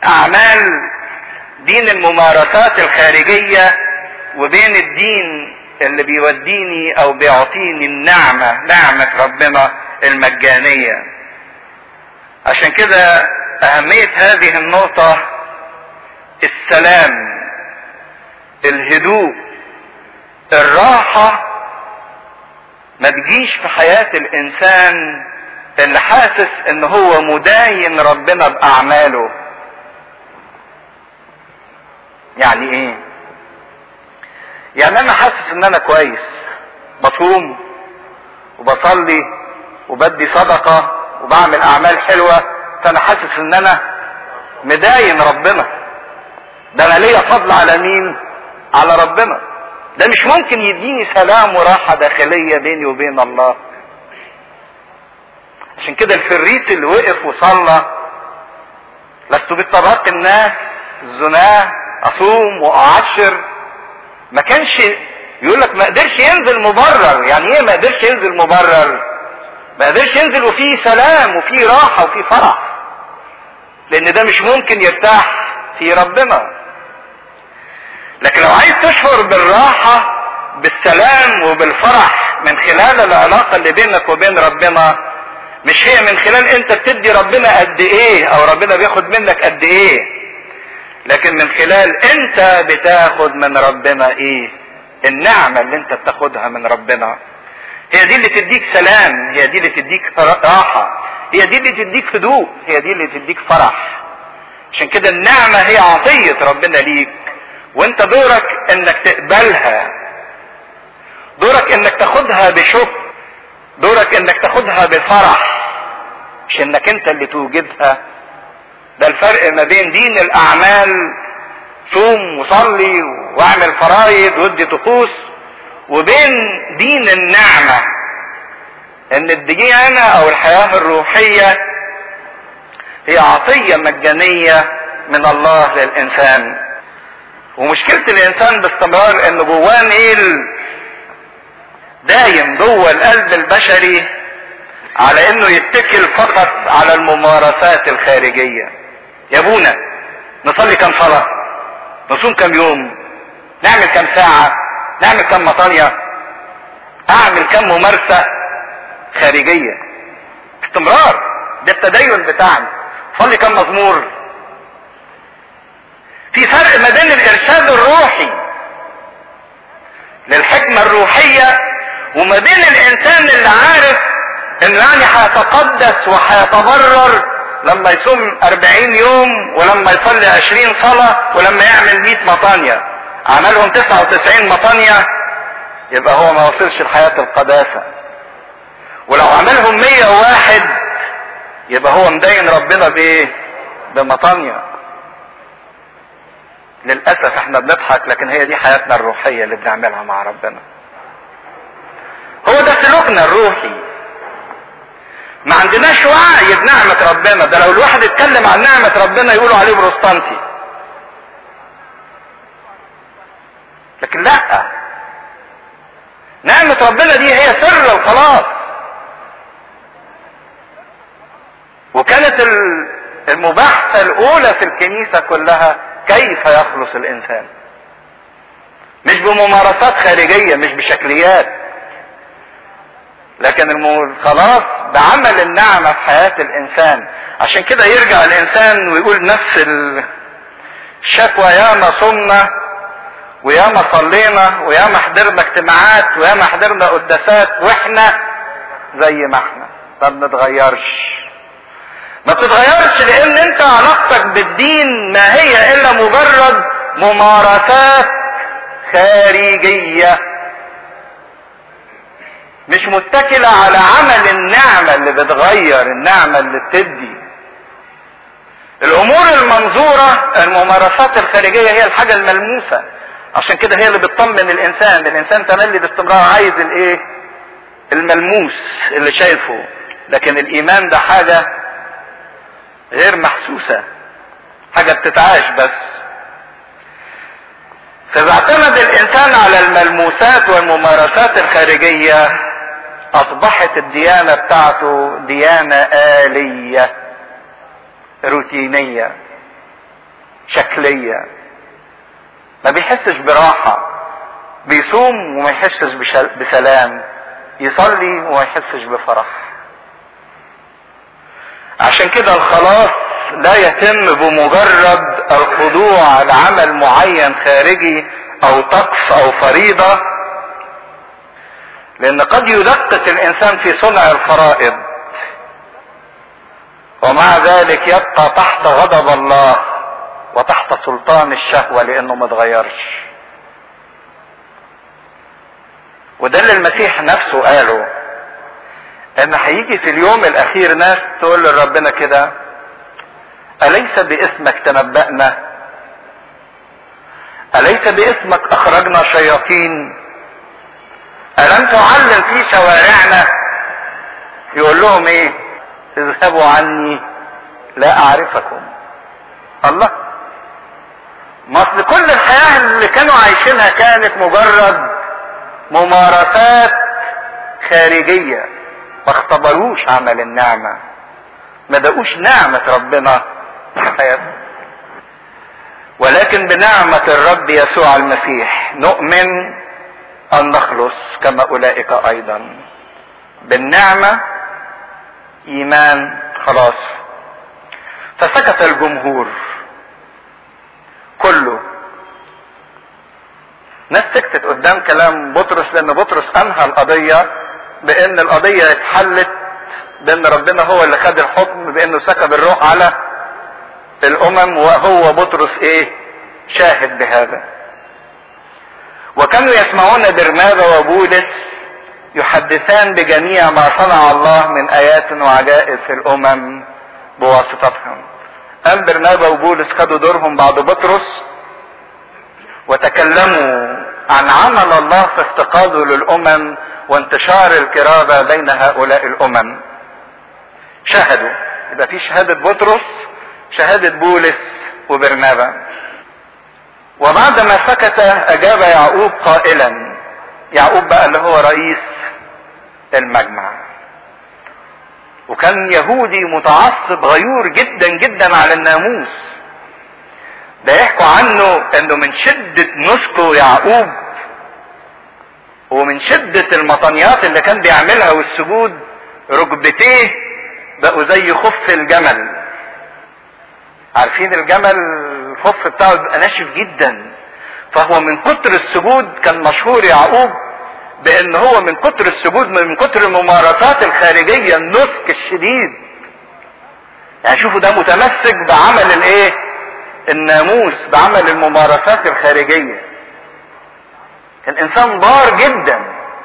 الاعمال دين الممارسات الخارجية وبين الدين اللي بيوديني او بيعطيني النعمة نعمة ربنا المجانية عشان كده اهمية هذه النقطة السلام الهدوء الراحة ما تجيش في حياة الانسان اللي حاسس ان هو مداين ربنا باعماله يعني ايه يعني انا حاسس ان انا كويس بصوم وبصلي وبدي صدقة وبعمل اعمال حلوة فانا حاسس ان انا مداين ربنا ده انا ليا فضل على مين على ربنا ده مش ممكن يديني سلام وراحة داخلية بيني وبين الله عشان كده الفريت اللي وقف وصلى لست بالطبق الناس الزناه اصوم واعشر ما كانش يقول لك ما قدرش ينزل مبرر يعني ايه ما قدرش ينزل مبرر ما قدرش ينزل وفيه سلام وفيه راحة وفيه فرح لان ده مش ممكن يرتاح في ربنا لكن لو عايز تشعر بالراحة بالسلام وبالفرح من خلال العلاقة اللي بينك وبين ربنا مش هي من خلال انت بتدي ربنا قد ايه او ربنا بياخد منك قد ايه لكن من خلال انت بتاخد من ربنا ايه النعمة اللي انت بتاخدها من ربنا هي دي اللي تديك سلام هي دي اللي تديك راحة هي دي اللي تديك هدوء هي دي اللي تديك فرح عشان كده النعمة هي عطية ربنا ليك وانت دورك انك تقبلها دورك انك تاخدها بشكر دورك انك تاخدها بفرح مش انك انت اللي توجدها ده الفرق ما بين دين الاعمال صوم وصلي واعمل فرايض وادي طقوس وبين دين النعمة ان الديانة او الحياة الروحية هي عطية مجانية من الله للانسان ومشكلة الانسان باستمرار ان جواه ميل دايم جوه القلب البشري على انه يتكل فقط على الممارسات الخارجية يا ابونا نصلي كم صلاة نصوم كم يوم نعمل كم ساعة نعمل كم مطانية اعمل كم ممارسة خارجية استمرار ده التدين بتاعنا صلي كم مزمور في فرق ما بين الارشاد الروحي للحكمة الروحية وما بين الانسان اللي عارف انه يعني هيتقدس وهيتبرر لما يصوم أربعين يوم ولما يصلي عشرين صلاة ولما يعمل مئة مطانية عملهم تسعة وتسعين مطانية يبقى هو ما وصلش لحياة القداسة ولو عملهم مية واحد يبقى هو مدين ربنا بايه بمطانية للأسف احنا بنضحك لكن هي دي حياتنا الروحية اللي بنعملها مع ربنا هو ده سلوكنا الروحي ما عندناش وعي بنعمة ربنا ده لو الواحد اتكلم عن نعمة ربنا يقولوا عليه بروستانتي لكن لا نعمة ربنا دي هي سر الخلاص وكانت المباحثة الأولى في الكنيسة كلها كيف يخلص الإنسان مش بممارسات خارجية مش بشكليات لكن الخلاص بعمل النعمة في حياة الإنسان عشان كده يرجع الإنسان ويقول نفس الشكوى ياما صمنا وياما صلينا وياما حضرنا اجتماعات وياما حضرنا قداسات واحنا زي ما احنا ما بنتغيرش ما بتتغيرش لان انت علاقتك بالدين ما هي الا مجرد ممارسات خارجيه مش متكلة على عمل النعمة اللي بتغير النعمة اللي بتدي الامور المنظورة الممارسات الخارجية هي الحاجة الملموسة عشان كده هي اللي بتطمن الانسان الانسان تملي باستمرار عايز الايه الملموس اللي شايفه لكن الايمان ده حاجة غير محسوسة حاجة بتتعاش بس فاذا اعتمد الانسان على الملموسات والممارسات الخارجية اصبحت الديانة بتاعته ديانة آلية روتينية شكلية ما بيحسش براحة بيصوم وما يحسش بسلام يصلي وما يحسش بفرح عشان كده الخلاص لا يتم بمجرد الخضوع لعمل معين خارجي او طقس او فريضة لان قد يدقق الانسان في صنع الفرائض ومع ذلك يبقى تحت غضب الله وتحت سلطان الشهوة لانه ما اتغيرش وده اللي المسيح نفسه قاله ان هيجي في اليوم الاخير ناس تقول لربنا كده اليس باسمك تنبأنا اليس باسمك اخرجنا شياطين الم تعلم في شوارعنا يقول لهم ايه اذهبوا عني لا اعرفكم الله ما اصل كل الحياه اللي كانوا عايشينها كانت مجرد ممارسات خارجيه ما اختبروش عمل النعمة ما دقوش نعمة ربنا في حياتهم ولكن بنعمة الرب يسوع المسيح نؤمن أن نخلص كما أولئك أيضا بالنعمة إيمان خلاص فسكت الجمهور كله ناس سكتت قدام كلام بطرس لأن بطرس أنهى القضية بان القضية اتحلت بان ربنا هو اللي خد الحكم بانه سكب الروح على الامم وهو بطرس ايه شاهد بهذا وكانوا يسمعون برنابا وبولس يحدثان بجميع ما صنع الله من ايات وعجائب في الامم بواسطتهم قام برنابا وبولس خدوا دورهم بعد بطرس وتكلموا عن عمل الله في افتقاده للامم وانتشار الكرامه بين هؤلاء الامم شهدوا يبقى في شهاده بطرس شهاده بولس وبرنابا وبعدما سكت اجاب يعقوب قائلا يعقوب بقى اللي هو رئيس المجمع وكان يهودي متعصب غيور جدا جدا على الناموس ده يحكوا عنه انه من شدة نسكه يعقوب ومن شدة المطنيات اللي كان بيعملها والسجود ركبتيه بقوا زي خف الجمل عارفين الجمل الخف بتاعه بيبقى ناشف جدا فهو من كتر السجود كان مشهور يعقوب بان هو من كتر السجود من كتر الممارسات الخارجيه النسك الشديد يعني شوفوا ده متمسك بعمل الايه الناموس بعمل الممارسات الخارجيه كان انسان ضار جدا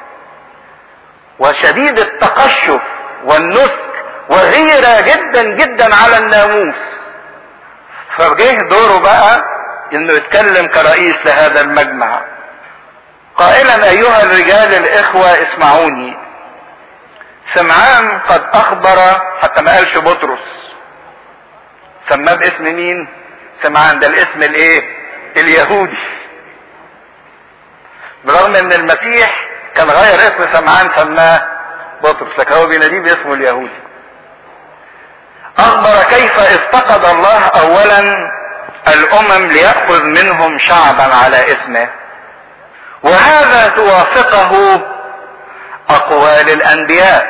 وشديد التقشف والنسك وغيرة جدا جدا على الناموس فجه دوره بقى انه يتكلم كرئيس لهذا المجمع قائلا ايها الرجال الاخوة اسمعوني سمعان قد اخبر حتى ما قالش بطرس سماه باسم مين سمعان ده الاسم الايه اليهودي برغم ان المسيح كان غير اسم سمعان سماه بطرس لكن هو بيناديه باسمه اليهودي اخبر كيف افتقد الله اولا الامم ليأخذ منهم شعبا على اسمه وهذا توافقه اقوال الانبياء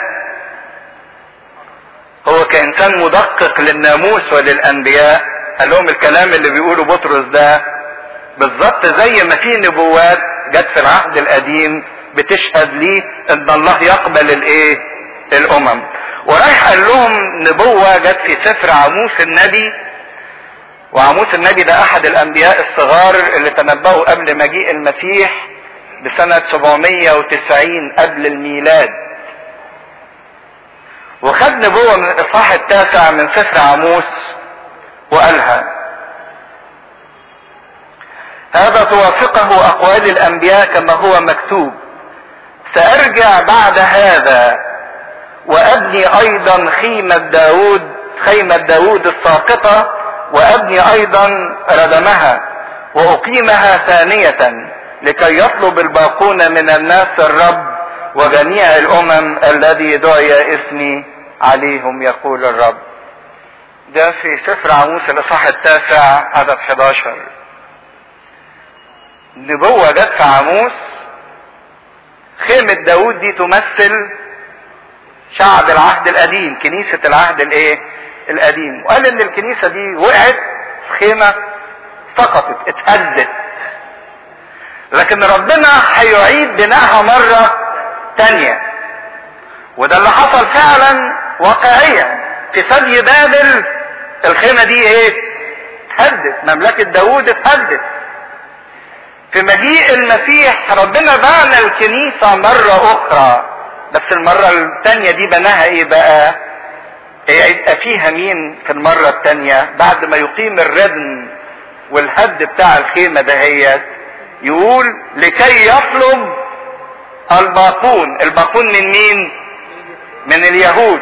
هو كانسان مدقق للناموس وللانبياء قال لهم الكلام اللي بيقوله بطرس ده بالظبط زي ما في نبوات جت في العهد القديم بتشهد ليه ان الله يقبل الايه الامم ورايح قال لهم نبوة جت في سفر عموس النبي وعموس النبي ده احد الانبياء الصغار اللي تنبأوا قبل مجيء المسيح بسنة 790 قبل الميلاد وخد نبوة من الاصحاح التاسع من سفر عموس وقالها هذا توافقه اقوال الانبياء كما هو مكتوب سارجع بعد هذا وابني ايضا خيمة داود خيمة داود الساقطة وابني ايضا ردمها واقيمها ثانية لكي يطلب الباقون من الناس الرب وجميع الامم الذي دعي اسمي عليهم يقول الرب ده في سفر عاموس الاصحاح التاسع عدد 11 نبوة جت في عاموس خيمة داود دي تمثل شعب العهد القديم كنيسة العهد الايه القديم وقال ان الكنيسة دي وقعت في خيمة سقطت اتهدت لكن ربنا هيعيد بنائها مرة تانية وده اللي حصل فعلا واقعيا في ثدي بابل الخيمة دي ايه اتهدت مملكة داود اتهدت في مجيء المسيح ربنا بنى الكنيسة مرة أخرى بس المرة التانية دي بناها إيه بقى؟ يبقى فيها مين في المرة التانية بعد ما يقيم الردم والهد بتاع الخيمة دهيت يقول لكي يطلب الباقون الباقون من مين؟ من اليهود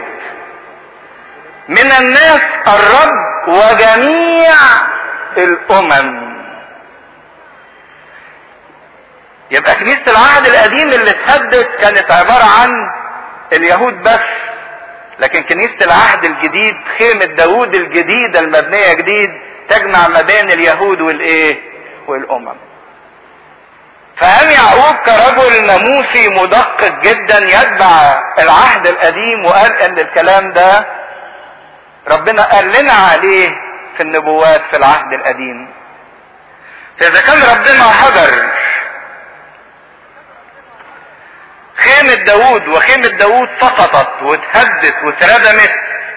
من الناس الرب وجميع الأمم يبقى كنيسة العهد القديم اللي اتهدت كانت عبارة عن اليهود بس لكن كنيسة العهد الجديد خيمة داوود الجديدة المبنية جديد تجمع ما بين اليهود والايه والامم فقام يعقوب كرجل ناموسي مدقق جدا يتبع العهد القديم وقال ان الكلام ده ربنا قال لنا عليه في النبوات في العهد القديم فاذا كان ربنا حضر خيمة داود وخيمة داود سقطت واتهدت واتردمت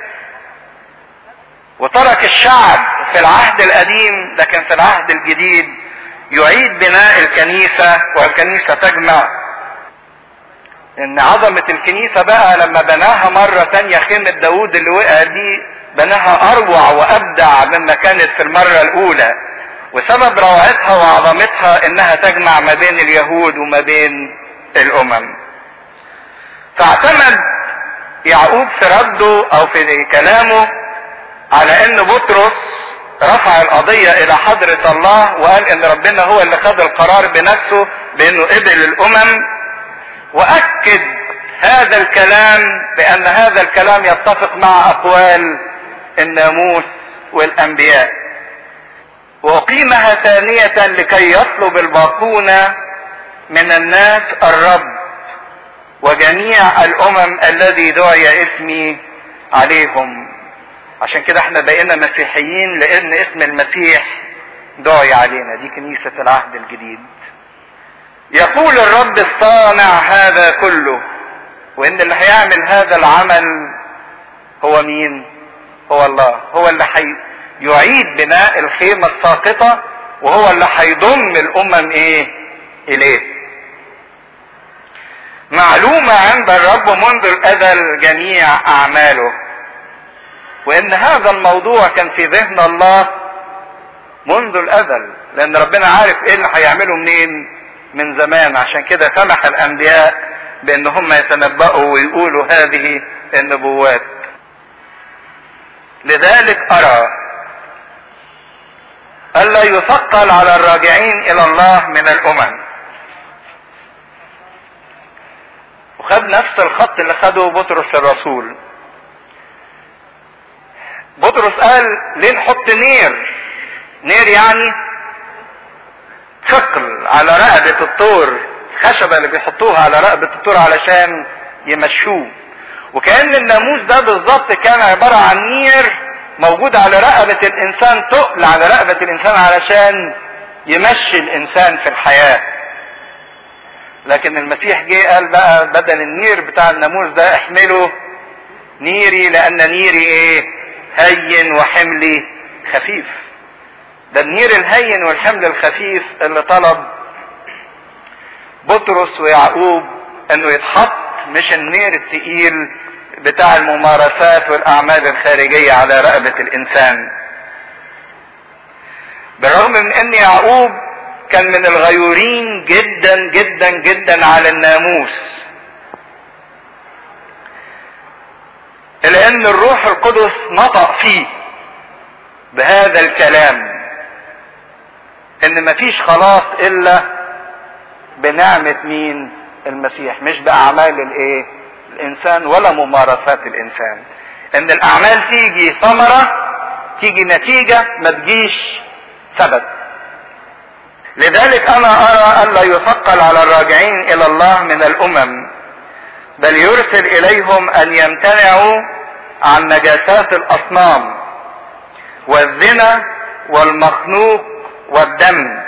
وترك الشعب في العهد القديم لكن في العهد الجديد يعيد بناء الكنيسة والكنيسة تجمع ان عظمة الكنيسة بقى لما بناها مرة تانية خيمة داود اللي وقع دي بناها اروع وابدع مما كانت في المرة الاولى وسبب روعتها وعظمتها انها تجمع ما بين اليهود وما بين الامم فاعتمد يعقوب في رده او في كلامه على ان بطرس رفع القضية الى حضرة الله وقال ان ربنا هو اللي خد القرار بنفسه بانه قبل الامم واكد هذا الكلام بان هذا الكلام يتفق مع اقوال الناموس والانبياء واقيمها ثانية لكي يطلب الباقون من الناس الرب وجميع الامم الذي دعي اسمي عليهم عشان كده احنا بقينا مسيحيين لان اسم المسيح دعي علينا دي كنيسة العهد الجديد يقول الرب الصانع هذا كله وان اللي هيعمل هذا العمل هو مين هو الله هو اللي حي يعيد بناء الخيمة الساقطة وهو اللي هيضم الامم ايه اليه معلومة عند الرب منذ الازل جميع اعماله وان هذا الموضوع كان في ذهن الله منذ الازل لان ربنا عارف ايه اللي هيعمله منين من زمان عشان كده سمح الانبياء بان هم يتنبأوا ويقولوا هذه النبوات لذلك ارى الا يثقل على الراجعين الى الله من الامم وخد نفس الخط اللي خده بطرس الرسول بطرس قال ليه نحط نير نير يعني ثقل على رقبة الطور الخشبة اللي بيحطوها على رقبة الطور علشان يمشوه وكأن الناموس ده بالظبط كان عبارة عن نير موجود على رقبة الإنسان تقل على رقبة الإنسان علشان يمشي الإنسان في الحياة لكن المسيح جه قال بقى بدل النير بتاع الناموس ده احمله نيري لأن نيري إيه؟ هين وحملي خفيف ده النير الهين والحمل الخفيف اللي طلب بطرس ويعقوب انه يتحط مش النير التقيل بتاع الممارسات والاعمال الخارجية على رقبة الانسان بالرغم من ان يعقوب كان من الغيورين جدا جدا جدا على الناموس لان الروح القدس نطق فيه بهذا الكلام ان مفيش خلاص الا بنعمة مين المسيح مش باعمال الايه الانسان ولا ممارسات الانسان ان الاعمال تيجي ثمرة تيجي نتيجة ما تجيش سبب لذلك انا ارى الا يثقل على الراجعين الى الله من الامم بل يرسل اليهم ان يمتنعوا عن نجاسات الاصنام والزنا والمخنوق والدم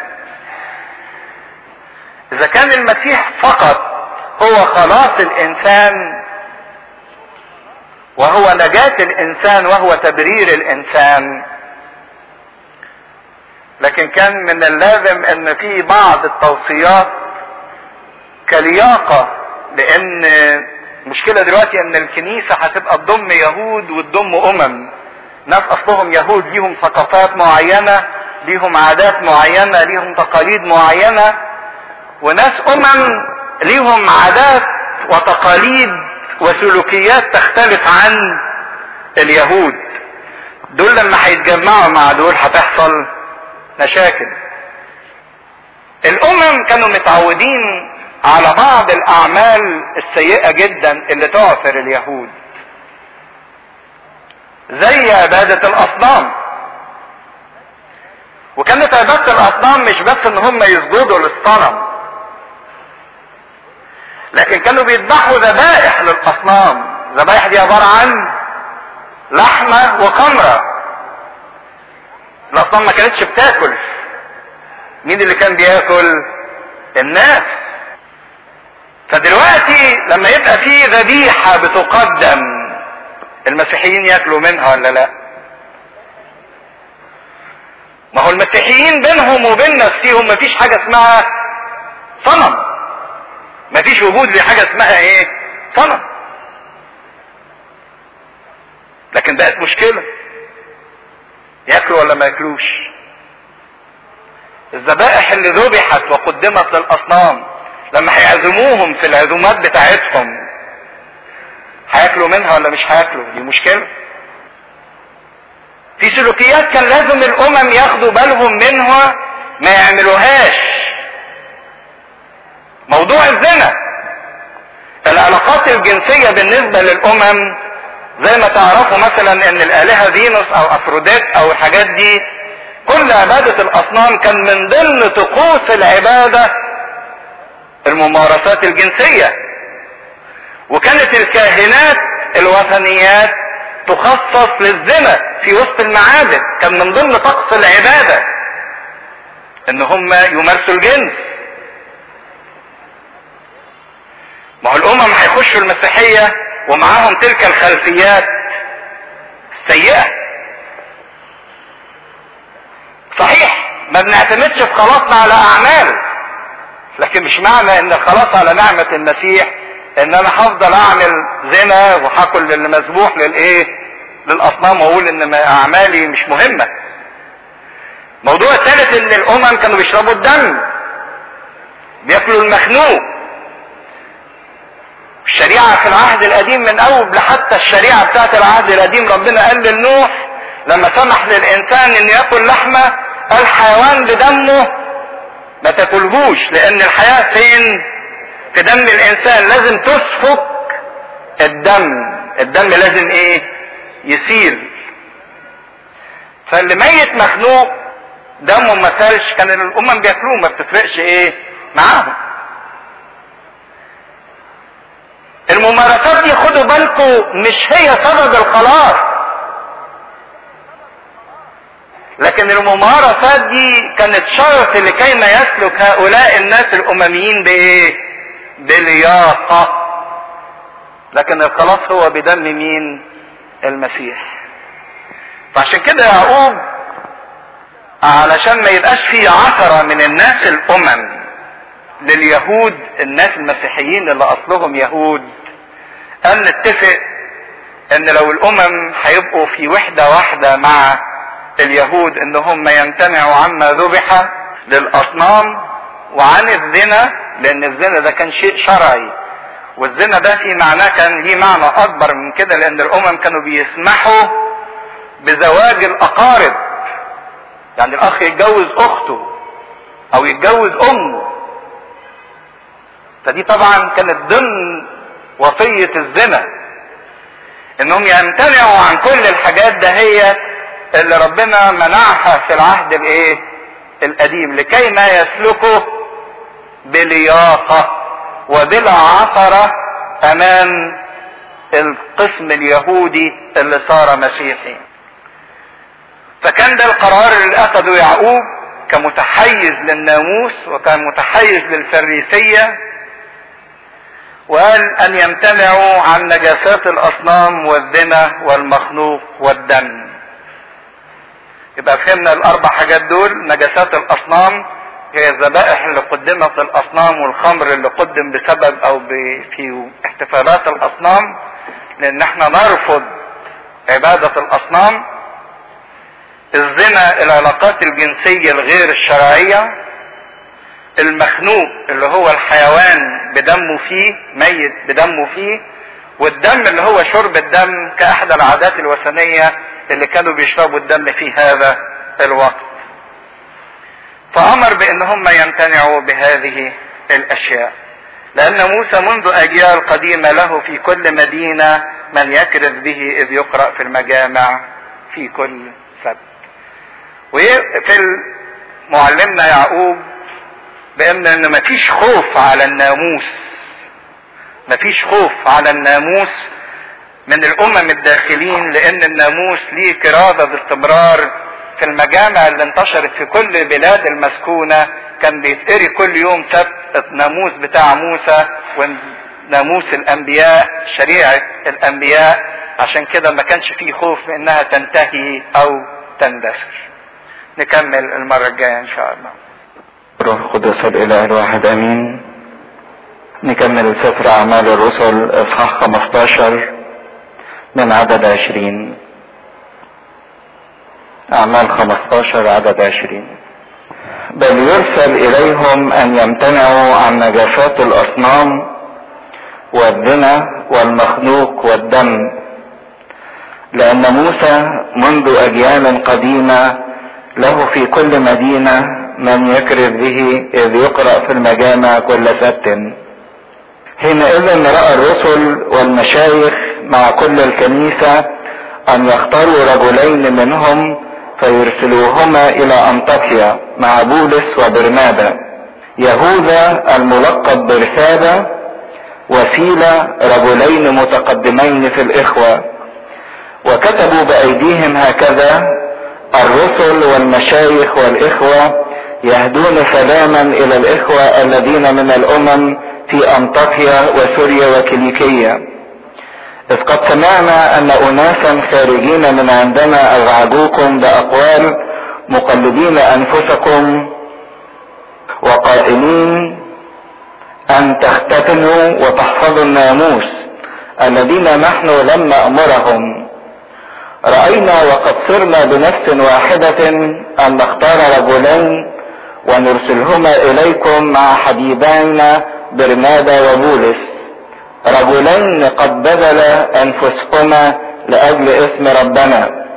اذا كان المسيح فقط هو خلاص الانسان وهو نجاة الانسان وهو تبرير الانسان لكن كان من اللازم ان في بعض التوصيات كلياقة لان المشكلة دلوقتي ان الكنيسة هتبقى تضم يهود وتضم امم ناس اصلهم يهود ليهم ثقافات معينة ليهم عادات معينة ليهم تقاليد معينة وناس امم ليهم عادات وتقاليد وسلوكيات تختلف عن اليهود دول لما هيتجمعوا مع دول هتحصل مشاكل الامم كانوا متعودين على بعض الاعمال السيئة جدا اللي تعثر اليهود زي عبادة الاصنام وكانت عبادة الاصنام مش بس ان هم يسجدوا للصنم لكن كانوا بيذبحوا ذبائح للاصنام ذبائح دي عبارة عن لحمة وخمرة الاصنام ما كانتش بتاكل مين اللي كان بياكل الناس فدلوقتي لما يبقى في ذبيحة بتقدم المسيحيين ياكلوا منها ولا لا ما هو المسيحيين بينهم وبين نفسهم مفيش حاجة اسمها صنم مفيش وجود لحاجة اسمها ايه صنم لكن بقت مشكلة ياكلوا ولا ما ياكلوش الذبائح اللي ذبحت وقدمت للاصنام لما هيعزموهم في العزومات بتاعتهم هياكلوا منها ولا مش هياكلوا دي مشكلة في سلوكيات كان لازم الامم ياخدوا بالهم منها ما يعملوهاش موضوع الزنا العلاقات الجنسية بالنسبة للامم زي ما تعرفوا مثلا ان الالهة فينوس او افروديت او الحاجات دي كل عبادة الاصنام كان من ضمن طقوس العبادة الممارسات الجنسية وكانت الكاهنات الوثنيات تخصص للزنا في وسط المعابد كان من ضمن طقس العبادة ان هم يمارسوا الجنس ما هو الامم هيخشوا المسيحية ومعاهم تلك الخلفيات السيئة صحيح ما بنعتمدش في خلاصنا على اعمال لكن مش معنى ان الخلاص على نعمة المسيح ان انا هفضل اعمل زنا وهاكل اللي مسبوح للايه للاصنام واقول ان اعمالي مش مهمة موضوع الثالث ان الامم كانوا بيشربوا الدم بياكلوا المخنوق الشريعة في العهد القديم من اول لحتى الشريعة بتاعت العهد القديم ربنا قال لنوح لما سمح للانسان ان ياكل لحمة قال حيوان بدمه ما تاكلهوش لان الحياة فين في دم الانسان لازم تسفك الدم الدم لازم ايه يسيل فاللي ميت مخنوق دمه ما سالش كان الامم بياكلوه ما بتفرقش ايه معاهم الممارسات دي خدوا بالكم مش هي سبب الخلاص لكن الممارسات دي كانت شرط لكي ما يسلك هؤلاء الناس الامميين بايه بلياقة لكن الخلاص هو بدم مين المسيح فعشان كده يعقوب علشان ما يبقاش في عثرة من الناس الامم لليهود الناس المسيحيين اللي اصلهم يهود قال نتفق ان لو الامم هيبقوا في وحدة واحدة مع اليهود ان هم يمتنعوا عما ذبح للاصنام وعن الزنا لان الزنا ده كان شيء شرعي والزنا ده في معناه كان ليه معنى اكبر من كده لان الامم كانوا بيسمحوا بزواج الاقارب يعني الاخ يتجوز اخته او يتجوز امه فدي طبعا كانت ضمن وصية الزنا انهم يمتنعوا عن كل الحاجات دهيت اللي ربنا منعها في العهد الايه القديم لكي ما يسلكوا بلياقة وبلا عثرة امام القسم اليهودي اللي صار مسيحي فكان ده القرار اللي اخذه يعقوب كمتحيز للناموس وكان متحيز للفريسية وقال ان يمتنعوا عن نجاسات الاصنام والزنا والمخنوق والدم يبقى فهمنا الاربع حاجات دول نجاسات الاصنام هي الذبائح اللي قدمت للاصنام والخمر اللي قدم بسبب او في احتفالات الاصنام لان احنا نرفض عبادة الاصنام الزنا العلاقات الجنسية الغير الشرعية المخنوق اللي هو الحيوان بدمه فيه ميت بدمه فيه والدم اللي هو شرب الدم كأحد العادات الوثنية اللي كانوا بيشربوا الدم في هذا الوقت فأمر بأن هم يمتنعوا بهذه الأشياء لأن موسى منذ أجيال قديمة له في كل مدينة من يكرز به إذ يقرأ في المجامع في كل سبت وفي معلمنا يعقوب بان ان مفيش خوف على الناموس مفيش خوف على الناموس من الامم الداخلين لان الناموس ليه كرازة باستمرار في المجامع اللي انتشرت في كل بلاد المسكونة كان بيتقري كل يوم سبت الناموس بتاع موسى وناموس الانبياء شريعة الانبياء عشان كده ما كانش فيه خوف انها تنتهي او تندثر نكمل المرة الجاية ان شاء الله روح القدس الاله الواحد امين نكمل سفر اعمال الرسل اصحاح 15 من عدد 20 اعمال 15 عدد 20 بل يرسل اليهم ان يمتنعوا عن نجاسات الاصنام والزنا والمخلوق والدم لان موسى منذ اجيال قديمه له في كل مدينه من يكرز به اذ يقرا في المجامع كل سبت حينئذ راى الرسل والمشايخ مع كل الكنيسه ان يختاروا رجلين منهم فيرسلوهما الى انطاكيا مع بولس وبرنابا يهوذا الملقب برسابة وسيلة رجلين متقدمين في الاخوة وكتبوا بايديهم هكذا الرسل والمشايخ والاخوة يهدون سلاما الى الاخوة الذين من الامم في انطاكيا وسوريا وكيليكية اذ قد سمعنا ان اناسا خارجين من عندنا اوعجوكم باقوال مقلدين انفسكم وقائلين ان تختتنوا وتحفظوا الناموس الذين نحن لم نامرهم راينا وقد صرنا بنفس واحده ان نختار رجلين ونرسلهما اليكم مع حبيبينا برنابا وبولس رجلين قد بذل انفسهما لاجل اسم ربنا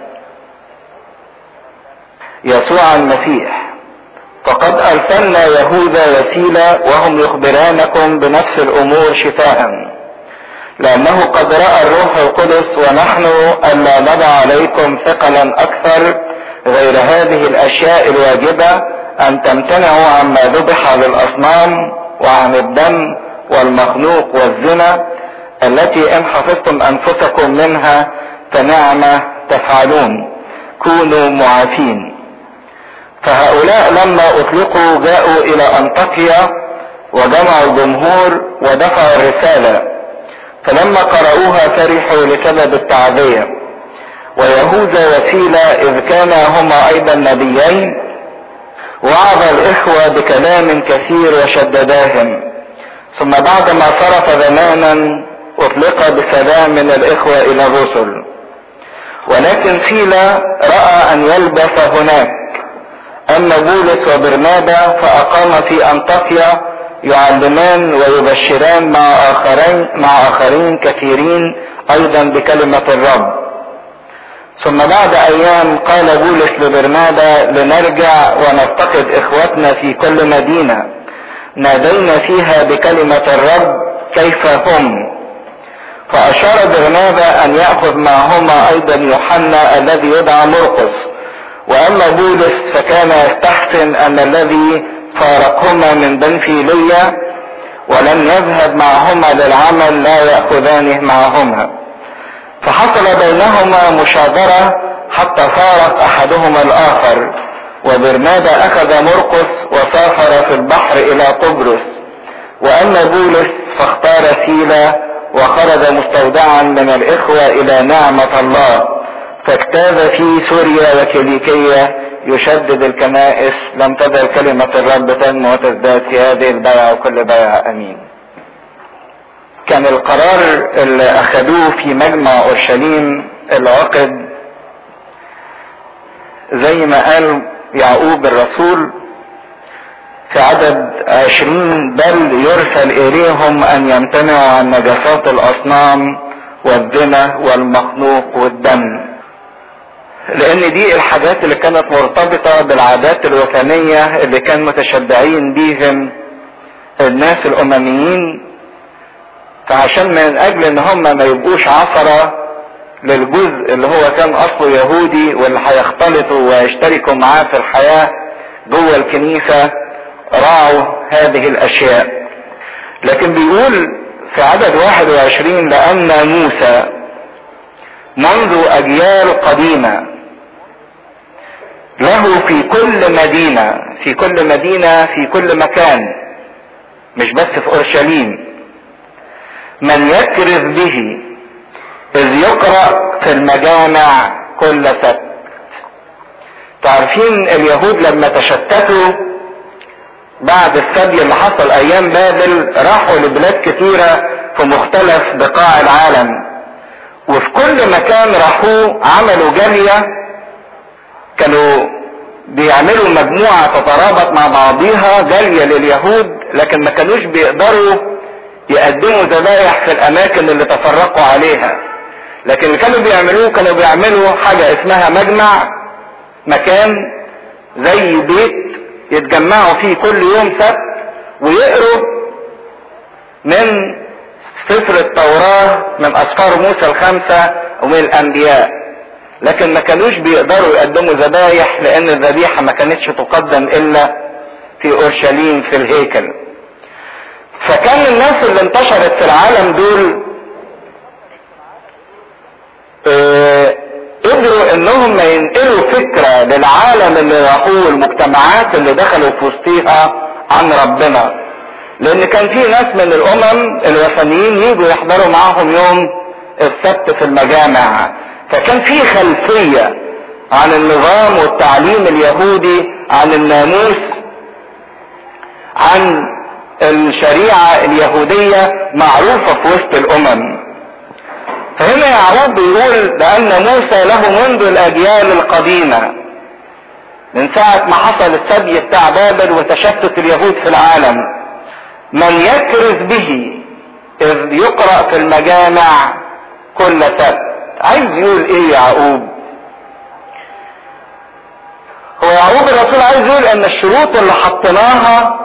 يسوع المسيح فقد ارسلنا يهوذا وسيلة وهم يخبرانكم بنفس الامور شفاء لانه قد راى الروح القدس ونحن الا نضع عليكم ثقلا اكثر غير هذه الاشياء الواجبة ان تمتنعوا عما ذبح للاصنام وعن الدم والمخنوق والزنا التي ان حفظتم انفسكم منها فنعمة تفعلون كونوا معافين فهؤلاء لما اطلقوا جاءوا الى انطاكيا وجمعوا الجمهور ودفعوا الرسالة فلما قرأوها فرحوا لسبب التعزية ويهوذا وسيلة اذ كانا هما ايضا نبيين وعظ الاخوة بكلام كثير وشدداهم ثم بعدما صرف زمانا اطلق بسلام من الاخوة الى الرسل ولكن سيلا رأى ان يلبث هناك اما بولس وبرنابا فاقام في انطاكيا يعلمان ويبشران مع اخرين مع اخرين كثيرين ايضا بكلمة الرب ثم بعد ايام قال بولس لبرنابا لنرجع ونفتقد اخوتنا في كل مدينة نادينا فيها بكلمة الرب كيف هم فأشار برنابا أن يأخذ معهما أيضا يوحنا الذي يدعى مرقس وأما بولس فكان يستحسن أن الذي فارقهما من بنفيلية ولم يذهب معهما للعمل لا يأخذانه معهما فحصل بينهما مشاجرة حتى فارق أحدهما الآخر وبرنابا أخذ مرقس وسافر في البحر إلى قبرص وأما بولس فاختار سيلا وخرج مستودعا من الإخوة إلى نعمة الله فاجتاز في سوريا وكيليكية يشدد الكنائس لم تزل كلمة الرب تنمو وتزداد في هذه البيعة وكل بيعة أمين كان القرار اللي أخذوه في مجمع أورشليم العقد زي ما قال يعقوب الرسول في عدد عشرين بل يرسل إليهم أن يمتنعوا عن نجاسات الأصنام والزنا والمخنوق والدم لأن دي الحاجات اللي كانت مرتبطة بالعادات الوثنية اللي كان متشبعين بيهم الناس الأمميين فعشان من أجل إن هم ما يبقوش عثرة للجزء اللي هو كان أصله يهودي واللي هيختلطوا ويشتركوا معاه في الحياة جوه الكنيسة راعوا هذه الاشياء لكن بيقول في عدد 21 لان موسى منذ اجيال قديمة له في كل مدينة في كل مدينة في كل مكان مش بس في اورشليم من يكرز به اذ يقرأ في المجامع كل سبت تعرفين اليهود لما تشتتوا بعد السبي اللي حصل ايام بابل راحوا لبلاد كثيرة في مختلف بقاع العالم وفي كل مكان راحوا عملوا جالية كانوا بيعملوا مجموعة تترابط مع بعضيها جالية لليهود لكن ما كانوش بيقدروا يقدموا ذبايح في الاماكن اللي تفرقوا عليها لكن اللي كانوا بيعملوه كانوا بيعملوا حاجة اسمها مجمع مكان زي بيت يتجمعوا فيه كل يوم سبت ويقروا من سفر التوراة من أسفار موسى الخمسة ومن الأنبياء لكن ما كانوش بيقدروا يقدموا ذبايح لأن الذبيحة ما كانتش تقدم إلا في أورشليم في الهيكل فكان الناس اللي انتشرت في العالم دول اه قدروا انهم ينقلوا فكرة للعالم اللي راحوه المجتمعات اللي دخلوا في وسطيها عن ربنا لان كان في ناس من الامم الوثنيين يجوا يحضروا معاهم يوم السبت في المجامع فكان في خلفية عن النظام والتعليم اليهودي عن الناموس عن الشريعة اليهودية معروفة في وسط الامم فهنا يعقوب بيقول لأن موسى له منذ الأجيال القديمة من ساعة ما حصل السبي بتاع بابل وتشتت اليهود في العالم من يكرز به إذ يقرأ في المجامع كل سبت عايز يقول إيه يعقوب هو يعقوب الرسول عايز يقول ان الشروط اللي حطيناها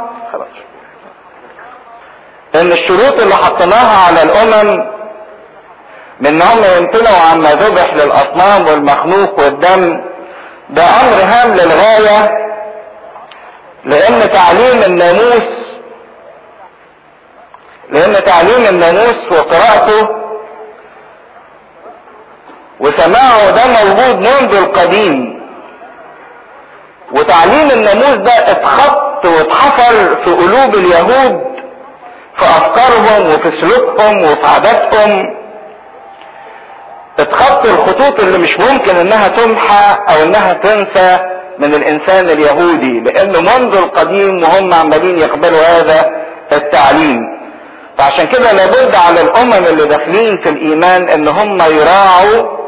ان الشروط اللي حطيناها على الامم من هم يمتنعوا عما ذبح للاصنام والمخلوق والدم ده امر هام للغاية لان تعليم الناموس لان تعليم الناموس وقراءته وسماعه ده موجود منذ القديم وتعليم الناموس ده اتخط واتحفر في قلوب اليهود في افكارهم وفي سلوكهم وفي عاداتهم اتخط الخطوط اللي مش ممكن انها تمحى او انها تنسى من الانسان اليهودي لانه منذ القديم وهم عمالين يقبلوا هذا التعليم فعشان كده لابد على الامم اللي داخلين في الايمان ان هم يراعوا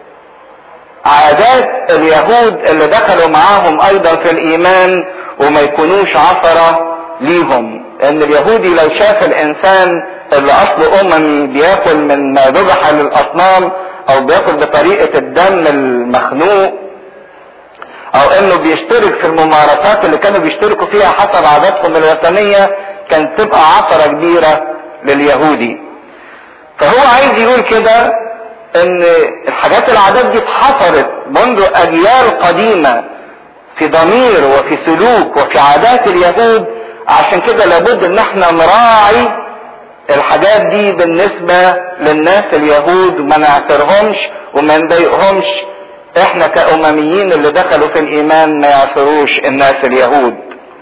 عادات اليهود اللي دخلوا معاهم ايضا في الايمان وما يكونوش عثرة ليهم لان اليهودي لو شاف الانسان اللي اصله اممي بياكل من ما ذبح للاصنام او بياكل بطريقة الدم المخنوق او انه بيشترك في الممارسات اللي كانوا بيشتركوا فيها حسب عاداتهم الوثنية كانت تبقى عثرة كبيرة لليهودي فهو عايز يقول كده ان الحاجات العادات دي اتحصرت منذ اجيال قديمة في ضمير وفي سلوك وفي عادات اليهود عشان كده لابد ان احنا نراعي الحاجات دي بالنسبة للناس اليهود وما نعثرهمش وما نضايقهمش احنا كأمميين اللي دخلوا في الايمان ما يعثروش الناس اليهود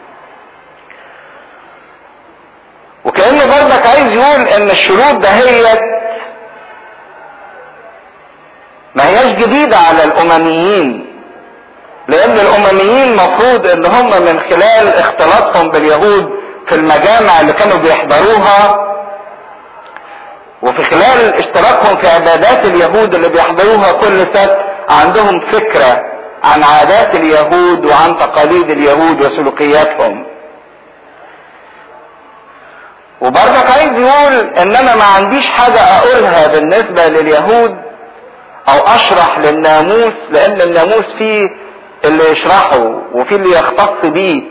وكأنه برضك عايز يقول ان الشروط دهيت ما هياش جديدة على الامميين لان الامميين مفروض ان هم من خلال اختلاطهم باليهود في المجامع اللي كانوا بيحضروها وفي خلال اشتراكهم في عبادات اليهود اللي بيحضروها كل سبت عندهم فكرة عن عادات اليهود وعن تقاليد اليهود وسلوكياتهم وبرضك عايز يقول ان انا ما عنديش حاجة اقولها بالنسبة لليهود او اشرح للناموس لان الناموس فيه اللي يشرحه وفيه اللي يختص بيه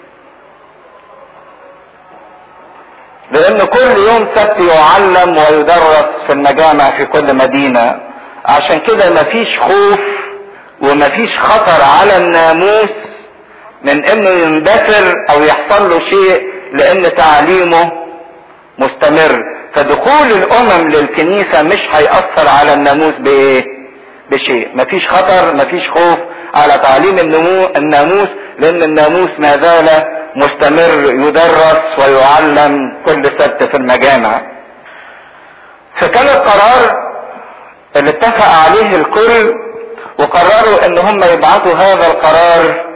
لان كل يوم سبت يعلم ويدرس في المجامع في كل مدينة عشان كده مفيش خوف ومفيش خطر على الناموس من انه يندثر او يحصل له شيء لان تعليمه مستمر فدخول الامم للكنيسة مش هيأثر على الناموس بايه بشيء مفيش خطر مفيش خوف على تعليم النمو الناموس لان الناموس ما زال مستمر يدرس ويعلم كل سبت في المجامع فكان القرار اللي اتفق عليه الكل وقرروا ان هم يبعثوا هذا القرار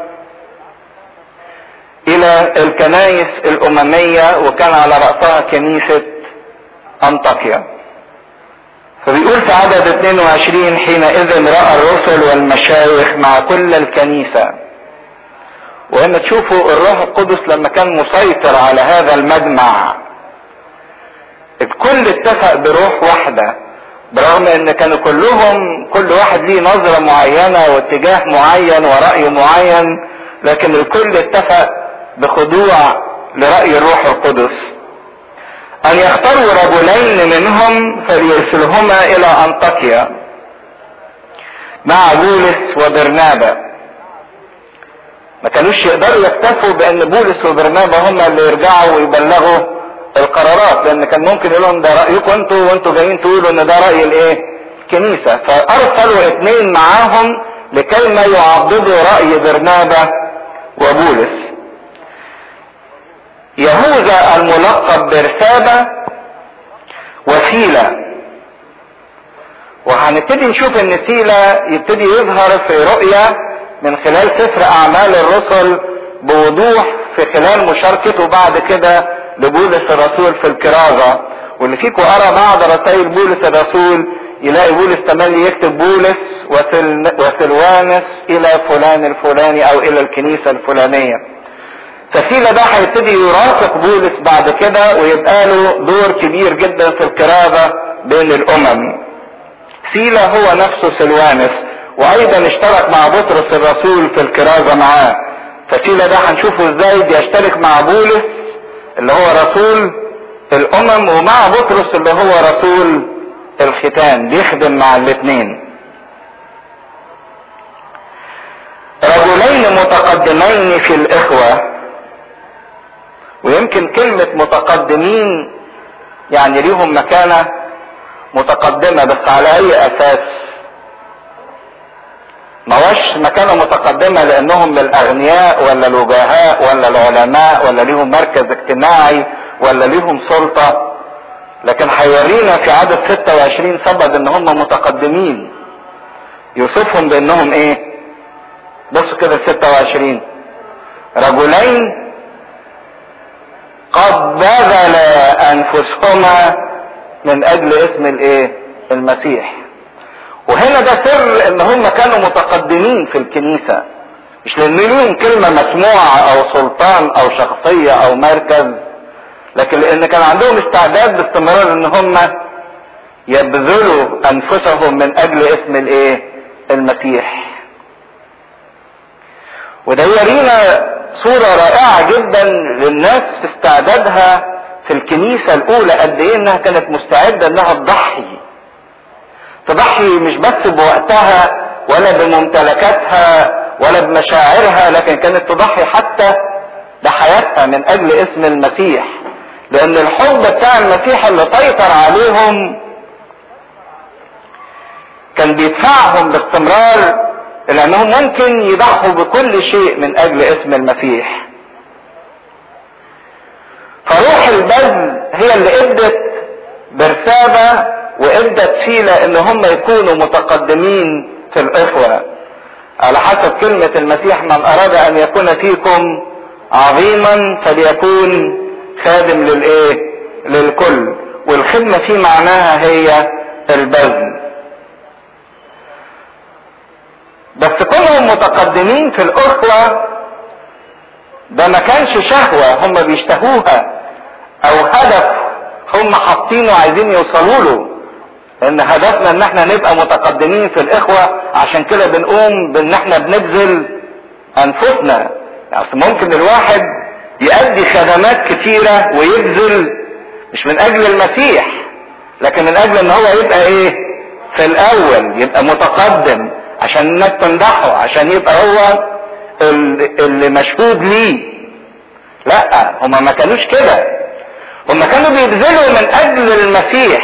الى الكنائس الاممية وكان على رأسها كنيسة انطاكيا فبيقول في عدد 22 حينئذ رأى الرسل والمشايخ مع كل الكنيسة وهنا تشوفوا الروح القدس لما كان مسيطر على هذا المجمع الكل اتفق بروح واحدة برغم ان كانوا كلهم كل واحد ليه نظرة معينة واتجاه معين ورأي معين لكن الكل اتفق بخضوع لرأي الروح القدس ان يختاروا رجلين منهم فليرسلهما الى انطاكيا مع بولس وبرنابا ما كانوش يقدروا يكتفوا بان بولس وبرنابا هم اللي يرجعوا ويبلغوا القرارات لان كان ممكن يقول لهم ده رايكم انتوا وانتوا جايين تقولوا ان ده راي الايه الكنيسه فارسلوا اثنين معاهم لكي ما يعضدوا راي برنابا وبولس يهوذا الملقب برسابة وسيلة وهنبتدي نشوف ان سيلة يبتدي يظهر في رؤية من خلال سفر اعمال الرسل بوضوح في خلال مشاركته بعد كده لبولس الرسول في الكرازة واللي فيكم قرا بعض رسائل بولس الرسول يلاقي بولس تملي يكتب بولس وسل وسلوانس الى فلان الفلاني او الى الكنيسة الفلانية فسيلة ده هيبتدي يرافق بولس بعد كده ويبقى له دور كبير جدا في الكرازة بين الامم سيلة هو نفسه سلوانس وايضا اشترك مع بطرس الرسول في الكرازة معاه فسيلة ده هنشوفه ازاي بيشترك مع بولس اللي هو رسول الامم ومع بطرس اللي هو رسول الختان بيخدم مع الاثنين رجلين متقدمين في الاخوة ويمكن كلمة متقدمين يعني ليهم مكانة متقدمة بس على اي اساس ما هوش مكانة متقدمة لانهم من الاغنياء ولا الوجهاء ولا العلماء ولا ليهم مركز اجتماعي ولا ليهم سلطة لكن هيورينا في عدد 26 سبب ان هم متقدمين يوصفهم بانهم ايه بصوا كده 26 رجلين قد بذل انفسهما من اجل اسم الايه المسيح وهنا ده سر ان هم كانوا متقدمين في الكنيسة مش لان ليهم كلمة مسموعة او سلطان او شخصية او مركز لكن لان كان عندهم استعداد باستمرار ان هم يبذلوا انفسهم من اجل اسم الايه المسيح وده يورينا صورة رائعة جدا للناس في استعدادها في في الكنيسة الاولى قد ايه انها كانت مستعدة انها تضحي تضحي مش بس بوقتها ولا بممتلكاتها ولا بمشاعرها لكن كانت تضحي حتى بحياتها من اجل اسم المسيح لان الحب بتاع المسيح اللي سيطر عليهم كان بيدفعهم باستمرار لانهم ممكن يضحوا بكل شيء من اجل اسم المسيح فروح البذل هي اللي ادت برسابة وادت سيلة ان هم يكونوا متقدمين في الاخوة على حسب كلمة المسيح من اراد ان يكون فيكم عظيما فليكون خادم للايه للكل والخدمة في معناها هي البذل بس كونهم متقدمين في الاخوة ده ما كانش شهوة هم بيشتهوها او هدف هم حاطينه عايزين يوصلوا له ان هدفنا ان احنا نبقى متقدمين في الاخوة عشان كده بنقوم بان احنا بنبذل انفسنا يعني ممكن الواحد يؤدي خدمات كتيرة ويبذل مش من اجل المسيح لكن من اجل ان هو يبقى ايه في الاول يبقى متقدم عشان الناس تمدحه عشان يبقى هو اللي مشهود ليه لا هما ما كانوش كده هما كانوا بيبذلوا من اجل المسيح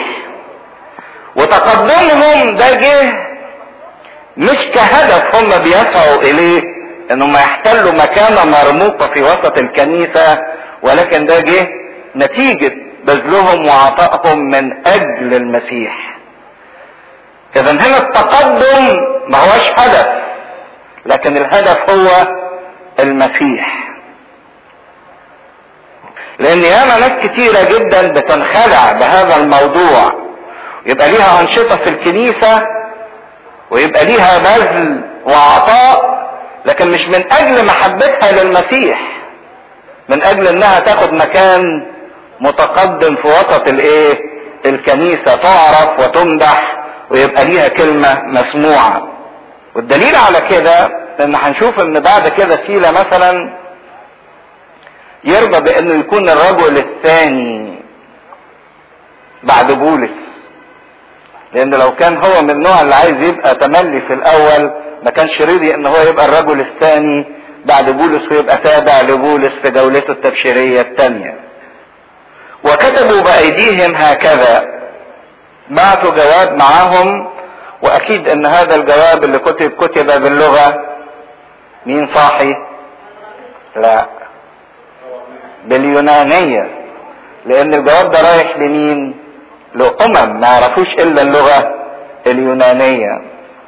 وتقدمهم ده جه مش كهدف هم بيسعوا اليه انهم يحتلوا مكانه مرموقه في وسط الكنيسه ولكن ده جه نتيجه بذلهم وعطائهم من اجل المسيح اذا هنا التقدم ما هوش هدف لكن الهدف هو المسيح لان ياما ناس كتيرة جدا بتنخدع بهذا الموضوع يبقى ليها انشطة في الكنيسة ويبقى ليها بذل وعطاء لكن مش من اجل محبتها للمسيح من اجل انها تاخد مكان متقدم في وسط الايه الكنيسة تعرف وتمدح ويبقى ليها كلمة مسموعة والدليل على كده ان هنشوف ان بعد كده سيلة مثلا يرضى بانه يكون الرجل الثاني بعد بولس لان لو كان هو من النوع اللي عايز يبقى تملي في الاول ما كانش رضي ان هو يبقى الرجل الثاني بعد بولس ويبقى تابع لبولس في جولته التبشيرية الثانية وكتبوا بايديهم هكذا بعتوا جواب معاهم واكيد ان هذا الجواب اللي كتب كتب باللغة مين صاحي لا باليونانية لان الجواب ده رايح لمين لأمم ما يعرفوش الا اللغة اليونانية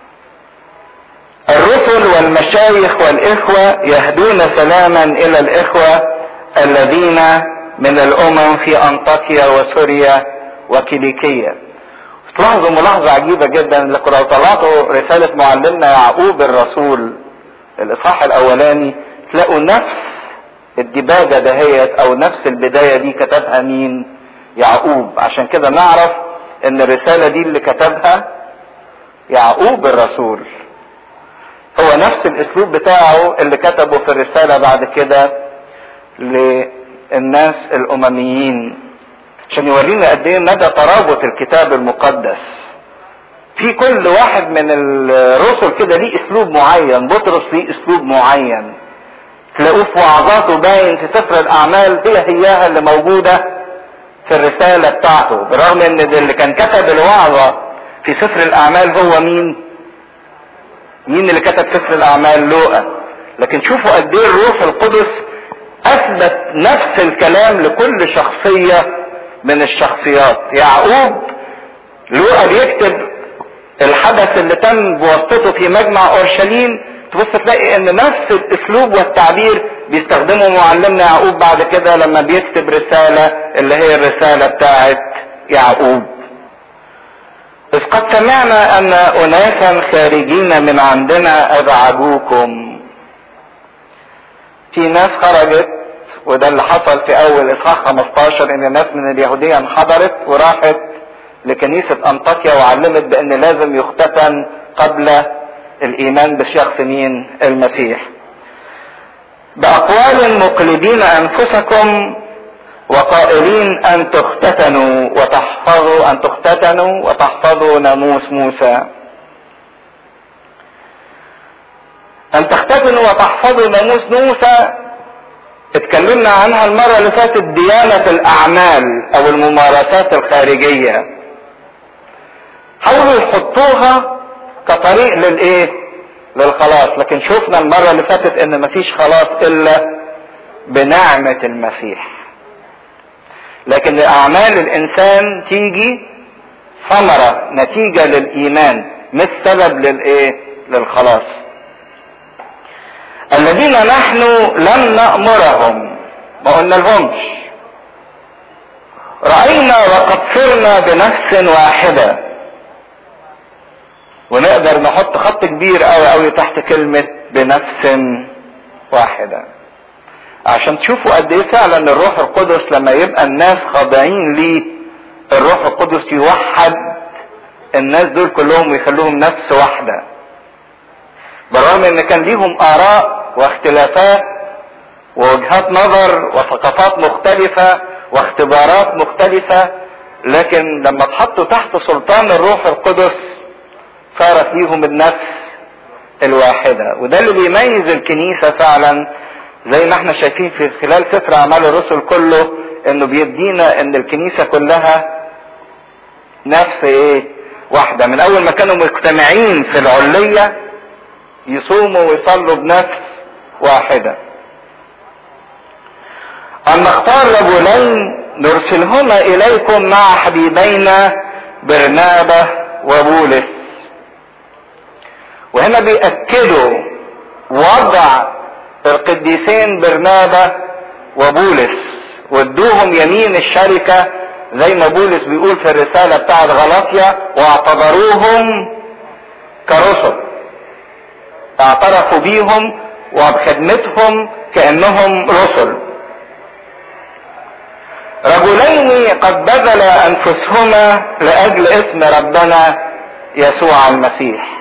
الرسل والمشايخ والإخوة يهدون سلاما إلى الإخوة الذين من الأمم في أنطاكيا وسوريا وكيليكية تلاحظوا ملاحظة عجيبة جدا لكم لو طلعتوا رسالة معلمنا يعقوب الرسول الإصحاح الأولاني تلاقوا نفس الدباجة دهيت أو نفس البداية دي كتبها مين؟ يعقوب عشان كده نعرف إن الرسالة دي اللي كتبها يعقوب الرسول هو نفس الأسلوب بتاعه اللي كتبه في الرسالة بعد كده للناس الأمميين عشان يورينا قد ايه مدى ترابط الكتاب المقدس في كل واحد من الرسل كده ليه اسلوب معين بطرس ليه اسلوب معين تلاقوه في وعظاته باين في سفر الاعمال هي هياها اللي موجوده في الرساله بتاعته بالرغم ان اللي كان كتب الوعظه في سفر الاعمال هو مين مين اللي كتب سفر الاعمال لوقا لكن شوفوا قد ايه الروح القدس اثبت نفس الكلام لكل شخصيه من الشخصيات يعقوب لوقا بيكتب الحدث اللي تم بواسطته في مجمع اورشليم تبص تلاقي ان نفس الاسلوب والتعبير بيستخدمه معلمنا يعقوب بعد كده لما بيكتب رسالة اللي هي الرسالة بتاعت يعقوب إذ قد سمعنا أن أناسا خارجين من عندنا أزعجوكم في ناس خرجت وده اللي حصل في اول اصحاح 15 ان ناس من اليهودية انحدرت وراحت لكنيسة انطاكيا وعلمت بان لازم يختتن قبل الايمان بشخص مين المسيح باقوال مقلدين انفسكم وقائلين ان تختتنوا وتحفظوا ان تختتنوا وتحفظوا ناموس موسى ان تختتنوا وتحفظوا ناموس موسى اتكلمنا عنها المرة اللي فاتت ديانة الاعمال او الممارسات الخارجية حاولوا يحطوها كطريق للايه للخلاص لكن شفنا المرة اللي فاتت ان مفيش خلاص الا بنعمة المسيح لكن اعمال الانسان تيجي ثمرة نتيجة للايمان مش سبب للايه للخلاص الذين نحن لم نأمرهم ما قلنا لهمش رأينا وقد صرنا بنفس واحدة ونقدر نحط خط كبير قوي قوي تحت كلمة بنفس واحدة عشان تشوفوا قد ايه فعلا الروح القدس لما يبقى الناس خاضعين ليه الروح القدس يوحد الناس دول كلهم ويخلوهم نفس واحدة بالرغم ان كان ليهم اراء واختلافات ووجهات نظر وثقافات مختلفة واختبارات مختلفة لكن لما اتحطوا تحت سلطان الروح القدس صارت ليهم النفس الواحدة وده اللي بيميز الكنيسة فعلا زي ما احنا شايفين في خلال سفر اعمال الرسل كله انه بيدينا ان الكنيسة كلها نفس ايه واحدة من اول ما كانوا مجتمعين في العلية يصوموا ويصلوا بنفس واحدة أن نختار رجلين نرسلهما إليكم مع حبيبينا برنابة وبولس وهنا بيأكدوا وضع القديسين برنابة وبولس وادوهم يمين الشركة زي ما بولس بيقول في الرسالة بتاعت غلاطيا واعتبروهم كرسل اعترفوا بيهم وبخدمتهم كأنهم رسل رجلين قد بذل انفسهما لاجل اسم ربنا يسوع المسيح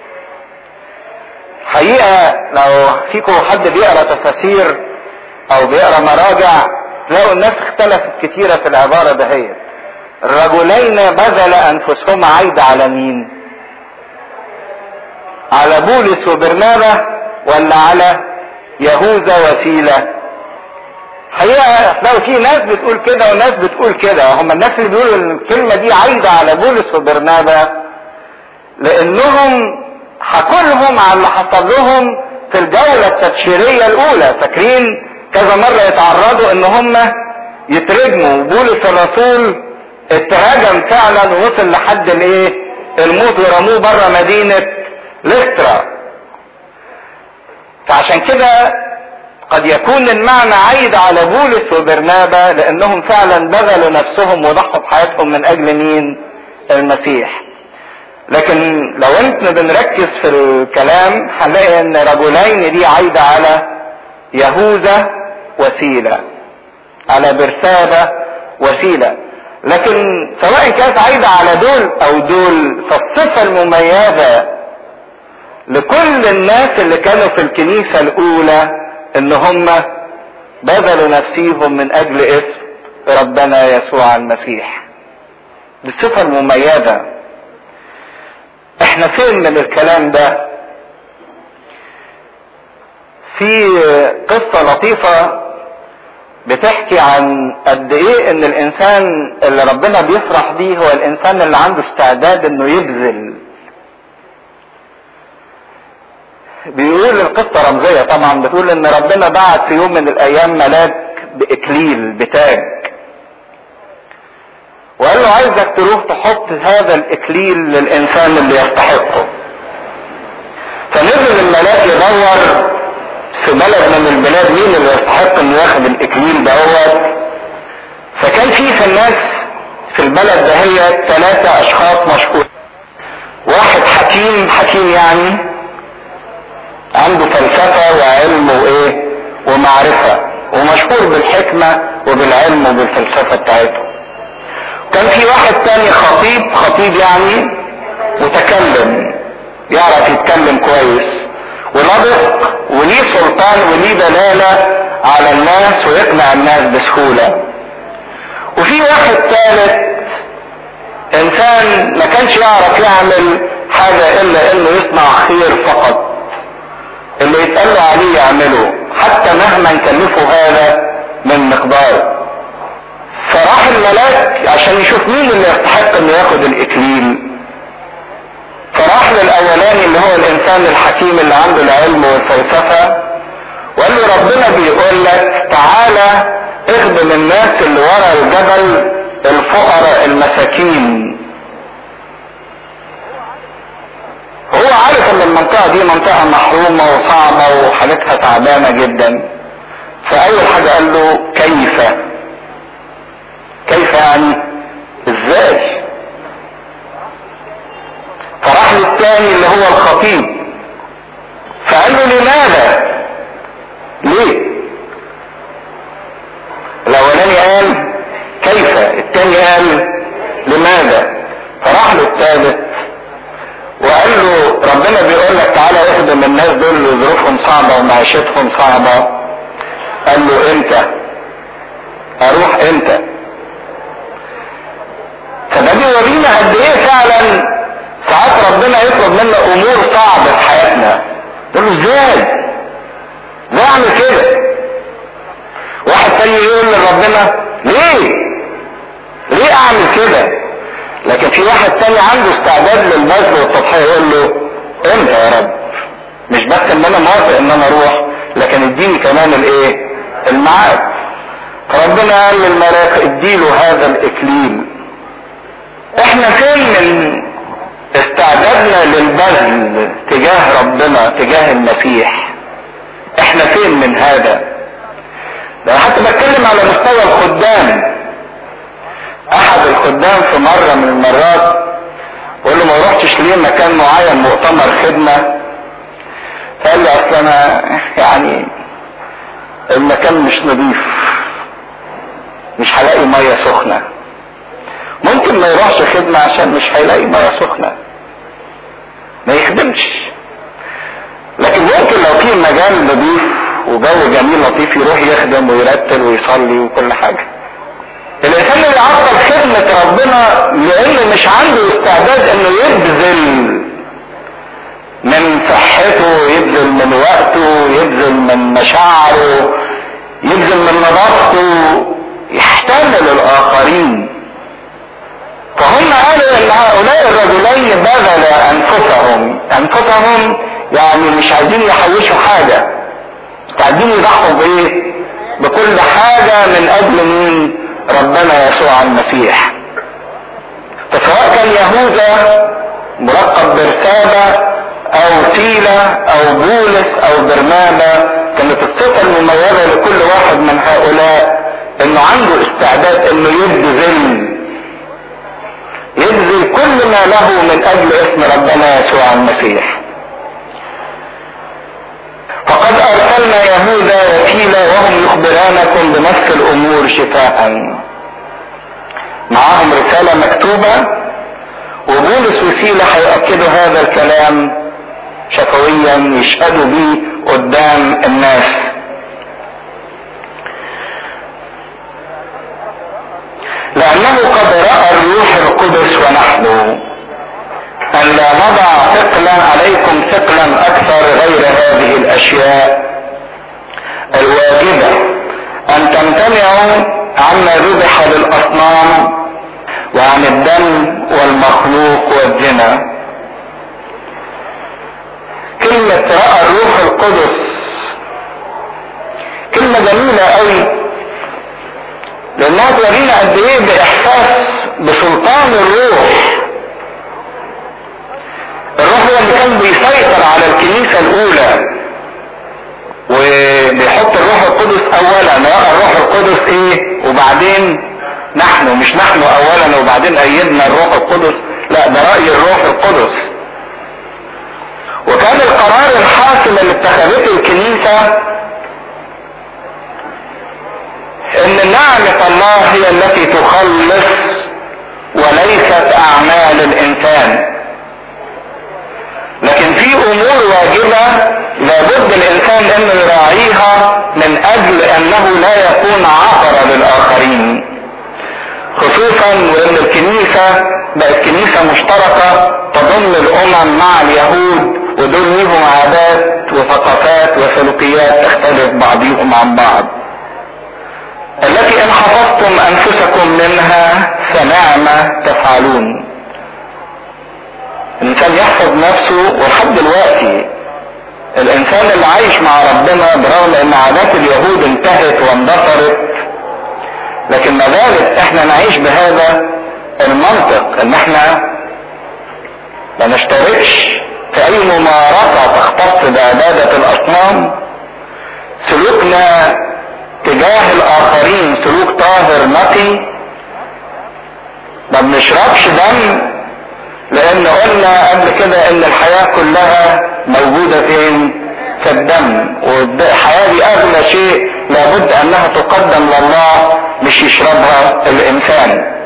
حقيقة لو فيكم حد بيقرا تفاسير او بيقرا مراجع تلاقوا الناس اختلفت كتيرة في العبارة دهيت الرجلين بذل انفسهما عايدة على مين على بولس وبرنابة ولا على يهوذا وسيلة حقيقة هتلاقوا في ناس بتقول كده وناس بتقول كده هم الناس اللي بيقولوا الكلمة دي عايدة على بولس وبرنابة لانهم حكوا لهم على اللي حصل لهم في الجولة التبشيرية الاولى فاكرين كذا مرة يتعرضوا ان هم يترجموا وبولس الرسول اترجم فعلا ووصل لحد الايه الموت ورموه بره مدينة لسترا فعشان كده قد يكون المعنى عايد على بولس وبرنابا لانهم فعلا بذلوا نفسهم وضحوا بحياتهم من اجل مين المسيح لكن لو انت بنركز في الكلام هنلاقي ان رجلين دي عايدة على يهوذا وسيلة على برسابة وسيلة لكن سواء كانت عايدة على دول او دول فالصفة المميزة لكل الناس اللي كانوا في الكنيسة الاولى ان هم بذلوا نفسيهم من اجل اسم ربنا يسوع المسيح دي الصفة المميزة احنا فين من الكلام ده في قصة لطيفة بتحكي عن قد ايه ان الانسان اللي ربنا بيفرح بيه هو الانسان اللي عنده استعداد انه يبذل بيقول القصة رمزية طبعا بتقول ان ربنا بعت في يوم من الايام ملاك باكليل بتاج وقال له عايزك تروح تحط هذا الاكليل للانسان اللي يستحقه فنزل الملاك يدور في بلد من البلاد مين اللي يستحق انه ياخد الاكليل دوت فكان في في الناس في البلد دهيت ثلاثة اشخاص مشهور واحد حكيم حكيم يعني عنده فلسفة وعلم وايه ومعرفة ومشهور بالحكمة وبالعلم وبالفلسفة بتاعته كان في واحد تاني خطيب خطيب يعني متكلم يعرف يتكلم كويس ونضق وليه سلطان وليه دلالة على الناس ويقنع الناس بسهولة وفي واحد ثالث انسان ما كانش يعرف يعمل حاجة الا انه يصنع خير فقط اللي يتقال له عليه يعمله حتى مهما كلفه هذا من مقدار فراح الملاك عشان يشوف مين اللي يستحق انه ياخد الاكليل فراح للاولاني اللي هو الانسان الحكيم اللي عنده العلم والفلسفة وقال له ربنا بيقول لك تعالى اخدم الناس اللي ورا الجبل الفقراء المساكين هو عارف ان المنطقة دي منطقة محرومة وصعبة وحالتها تعبانة جدا فاول حاجة قال له كيف كيف يعني ازاي فراح للتاني اللي هو الخطيب فقال له لماذا ليه الاولاني قال كيف التاني قال لماذا فراح له الثالث وقال له ربنا بيقول لك تعالى اخدم الناس دول اللي ظروفهم صعبه ومعيشتهم صعبه قال له امتى اروح امتى فده بيورينا قد ايه فعلا ساعات ربنا يطلب منا امور صعبه في حياتنا نقول له ازاي ازاي اعمل كده واحد تاني يقول لربنا ليه ليه اعمل كده لكن في واحد تاني عنده استعداد للبذل والتضحيه يقول له امتى يا رب مش بس ان انا موافق ان انا اروح لكن اديني كمان الايه الميعاد فربنا قال للملاك اديله هذا الاكليل احنا فين من استعدادنا للبذل تجاه ربنا تجاه المسيح احنا فين من هذا ده حتى بتكلم على مستوى الخدام احد الخدام في مرة من المرات بقول له ما رحتش ليه مكان معين مؤتمر خدمة فقال لي اصل انا يعني المكان مش نظيف مش هلاقي مية سخنة ممكن ما يروحش خدمة عشان مش هيلاقي مية سخنة ما يخدمش لكن ممكن لو في مجال نظيف وجو جميل لطيف يروح يخدم ويرتل ويصلي وكل حاجة الانسان اللي عطل خدمة ربنا لانه مش عنده استعداد انه يبذل من صحته يبذل من وقته يبذل من مشاعره يبذل من نظافته يحتمل الاخرين فهم قالوا ان هؤلاء الرجلين بذل انفسهم انفسهم يعني مش عايزين يحوشوا حاجة مستعدين يضحوا بايه بكل حاجة من اجل مين ربنا يسوع المسيح فسواء كان يهوذا مرقب برسابة او سيلة او بولس او برنامة كانت الصفة المميزة لكل واحد من هؤلاء انه عنده استعداد انه يبذل يبذل كل ما له من اجل اسم ربنا يسوع المسيح فقد ارسلنا يهوذا وكيلا وهم يخبرانكم بنفس الامور شفاء معاهم رسالة مكتوبة وبولس وسيلة هيأكدوا هذا الكلام شفويا يشهدوا به قدام الناس لأنه قد رأى الروح القدس ونحن أن لا نضع ثقلا عليكم ثقلا أكثر غير هذه الأشياء الواجبة أن تمتنعوا عما ذبح للأصنام وعن الدم والمخلوق والزنا كلمة رأى الروح القدس كلمة جميلة قوي لأنها تورينا قد إيه بإحساس بسلطان الروح الروح هو اللي كان بيسيطر على الكنيسة الأولى وبيحط الروح القدس أولا رأى الروح القدس إيه وبعدين نحن مش نحن أولا وبعدين أيدنا الروح القدس لا ده رأي الروح القدس وكان القرار الحاسم اللي اتخذته الكنيسة ان نعمة الله هي التي تخلص وليست اعمال الانسان لكن في امور واجبة لابد الانسان انه يراعيها من اجل انه لا يكون عثرة للاخرين اطلاقا وان الكنيسة بقت كنيسة مشتركة تضم الامم مع اليهود ودول ليهم عادات وثقافات وسلوكيات تختلف بعضهم عن بعض التي ان حفظتم انفسكم منها فنعم تفعلون الانسان يحفظ نفسه ولحد دلوقتي الانسان اللي عايش مع ربنا برغم ان عادات اليهود انتهت واندثرت لكن ما زالت احنا نعيش بهذا المنطق ان احنا ما نشتركش في اي ممارسة تختص بعبادة الاصنام سلوكنا تجاه الاخرين سلوك طاهر نقي ما بنشربش دم لان قلنا قبل كده ان الحياة كلها موجودة فين في الدم والحياة دي اغلى شيء لابد انها تقدم لله مش يشربها الانسان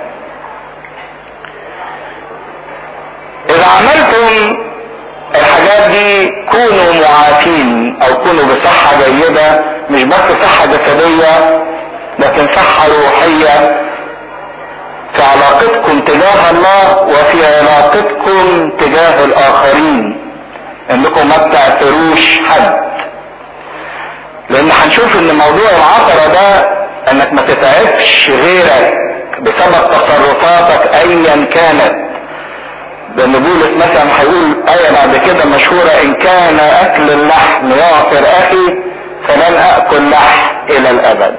اذا عملتم الحاجات دي كونوا معافين او كونوا بصحة جيدة مش بس صحة جسدية لكن صحة روحية في علاقتكم تجاه الله وفي علاقتكم تجاه الاخرين انكم ما بتعثروش حد لان هنشوف ان موضوع العثرة ده انك ما تتعبش غيرك بسبب تصرفاتك ايا كانت لان بولس مثلا هيقول آية بعد كده مشهورة ان كان اكل اللحم يعثر اخي فلن اكل لحم الى الابد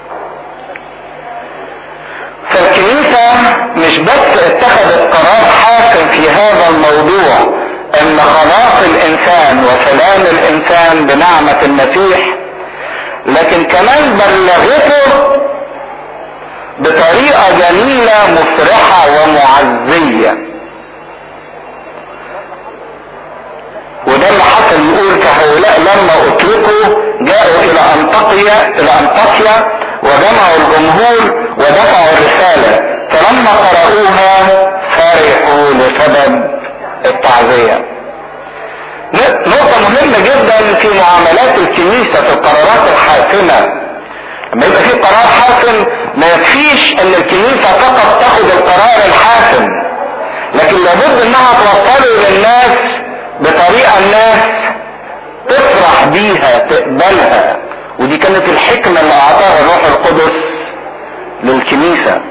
فالكنيسة مش بس اتخذت قرار حاسم في هذا الموضوع ان خلاص الانسان وسلام الانسان بنعمة المسيح لكن كمان بلغته بطريقة جميلة مفرحة ومعزية وده اللي حصل يقول فهؤلاء لما اطلقوا جاءوا الى انطاكيا الى انطاكيا وجمعوا الجمهور ودفعوا الرسالة فلما قرأوها فرحوا لسبب التعزية نقطة مهمة جدا في معاملات الكنيسة في القرارات الحاسمة لما يبقى في قرار حاسم ما يكفيش ان الكنيسة فقط تاخد القرار الحاسم لكن لابد انها توصله للناس بطريقة الناس تفرح بيها تقبلها ودي كانت الحكمة اللي اعطاها الروح القدس للكنيسة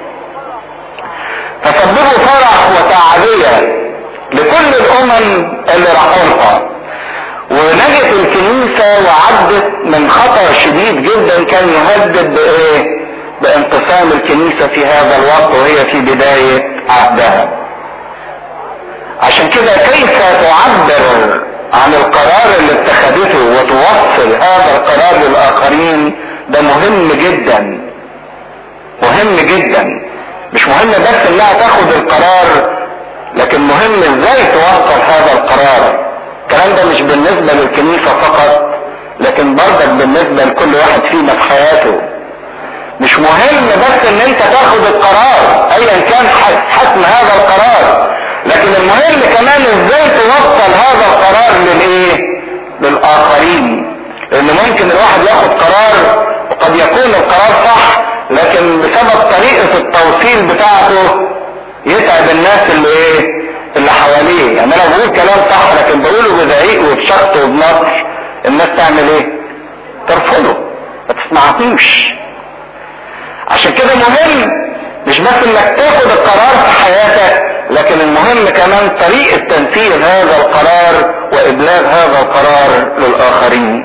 فسببوا فرح وتعزية لكل الامم اللي راحوا لها ونجت الكنيسة وعدت من خطر شديد جدا كان يهدد بايه بانقسام الكنيسة في هذا الوقت وهي في بداية عهدها عشان كده كيف تعبر عن القرار اللي اتخذته وتوصل هذا القرار للاخرين ده مهم جدا مهم جدا مش مهم بس انها تاخد القرار لكن مهم ازاي توصل هذا القرار الكلام ده مش بالنسبة للكنيسة فقط لكن برضك بالنسبة لكل واحد فينا في حياته مش مهم بس ان انت تاخد القرار ايا كان حسم هذا القرار لكن المهم كمان ازاي توصل هذا القرار للايه للاخرين لان ممكن الواحد ياخد قرار وقد يكون القرار صح لكن بسبب طريقة التوصيل بتاعته يتعب الناس اللي ايه اللي حواليه يعني انا بقول كلام صح لكن بقوله بزعيق وبشخط وبنطر الناس تعمل ايه ترفضه ما تسمعهوش عشان كده مهم مش بس انك تاخد القرار في حياتك لكن المهم كمان طريقة تنفيذ هذا القرار وابلاغ هذا القرار للاخرين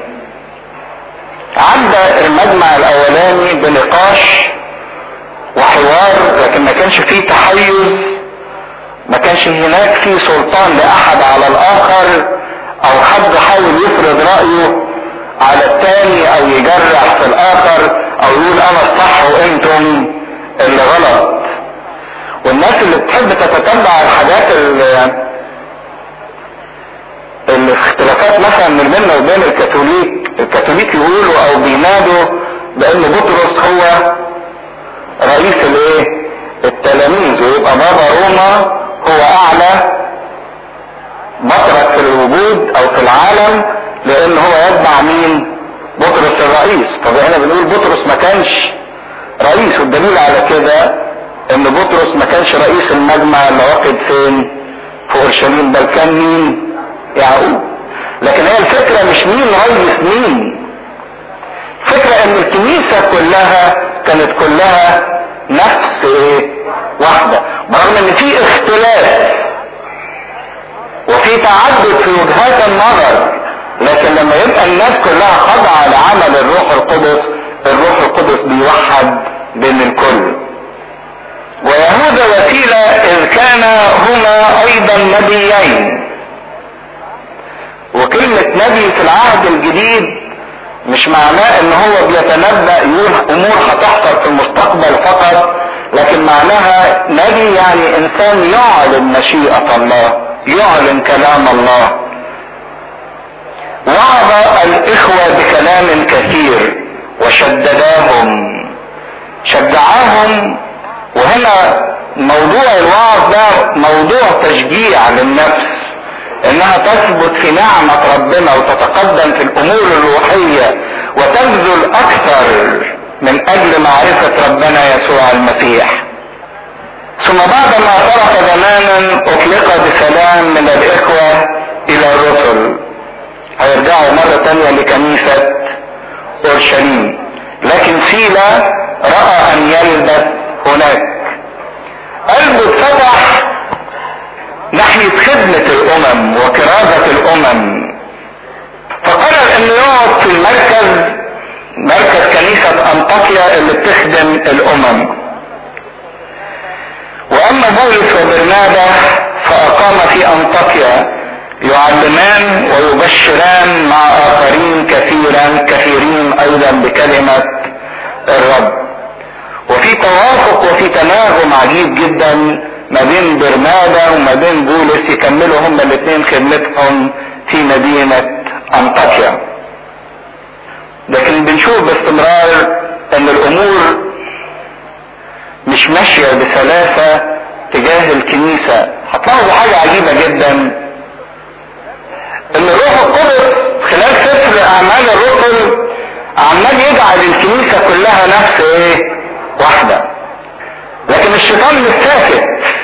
عدى المجمع الاولاني بنقاش وحوار لكن ما كانش فيه تحيز ما كانش هناك فيه سلطان لاحد على الاخر او حد حاول يفرض رأيه على التاني او يجرح في الاخر او يقول انا الصح وانتم اللي غلط والناس اللي بتحب تتتبع الحاجات اللي الاختلافات مثلا من بيننا وبين الكاثوليك الكاثوليك يقولوا او بينادوا بان بطرس هو رئيس الايه التلاميذ ويبقى بابا روما هو اعلى بطرك في الوجود او في العالم لان هو يتبع مين بطرس الرئيس طب احنا بنقول بطرس ما كانش رئيس والدليل على كده ان بطرس ما كانش رئيس المجمع اللي واقد فين في اورشليم بل كان مين يعقوب لكن هي الفكرة مش مين رئيس مين فكرة ان الكنيسة كلها كانت كلها نفس ايه واحدة برغم ان في اختلاف وفي تعدد في وجهات النظر لكن لما يبقى الناس كلها خاضعة لعمل الروح القدس الروح القدس بيوحد بين الكل ويهوذا وسيلة إذ كان هما أيضا نبيين وكلمة نبي في العهد الجديد مش معناه ان هو بيتنبأ يقول امور هتحصل في المستقبل فقط لكن معناها نبي يعني انسان يعلن مشيئة الله يعلن كلام الله وعظ الاخوة بكلام كثير وشدداهم شجعاهم وهنا موضوع الوعظ ده موضوع تشجيع للنفس انها تثبت في نعمة ربنا وتتقدم في الامور الروحية وتبذل اكثر من اجل معرفة ربنا يسوع المسيح ثم بعد ما طرق زمانا اطلق بسلام من الاخوة الى الرسل هيرجعوا مرة تانية لكنيسة اورشليم لكن سيلا رأى ان يلبث هناك قلبه اتفتح ناحية خدمة الامم وكرازة الامم فقرر انه يقعد في المركز مركز كنيسة انطاكيا اللي بتخدم الامم واما بولس وبرنابا فاقام في انطاكيا يعلمان ويبشران مع اخرين كثيرا كثيرين ايضا بكلمة الرب وفي توافق وفي تناغم عجيب جدا ما بين برنابا وما بين بولس يكملوا هما الاثنين خدمتهم في مدينة انطاكيا لكن بنشوف باستمرار ان الامور مش ماشية بسلاسة تجاه الكنيسة هتلاحظوا حاجة عجيبة جدا ان الروح القدس خلال سفر اعمال الرسل عمال يجعل الكنيسة كلها نفس ايه واحدة لكن الشيطان مش ساكت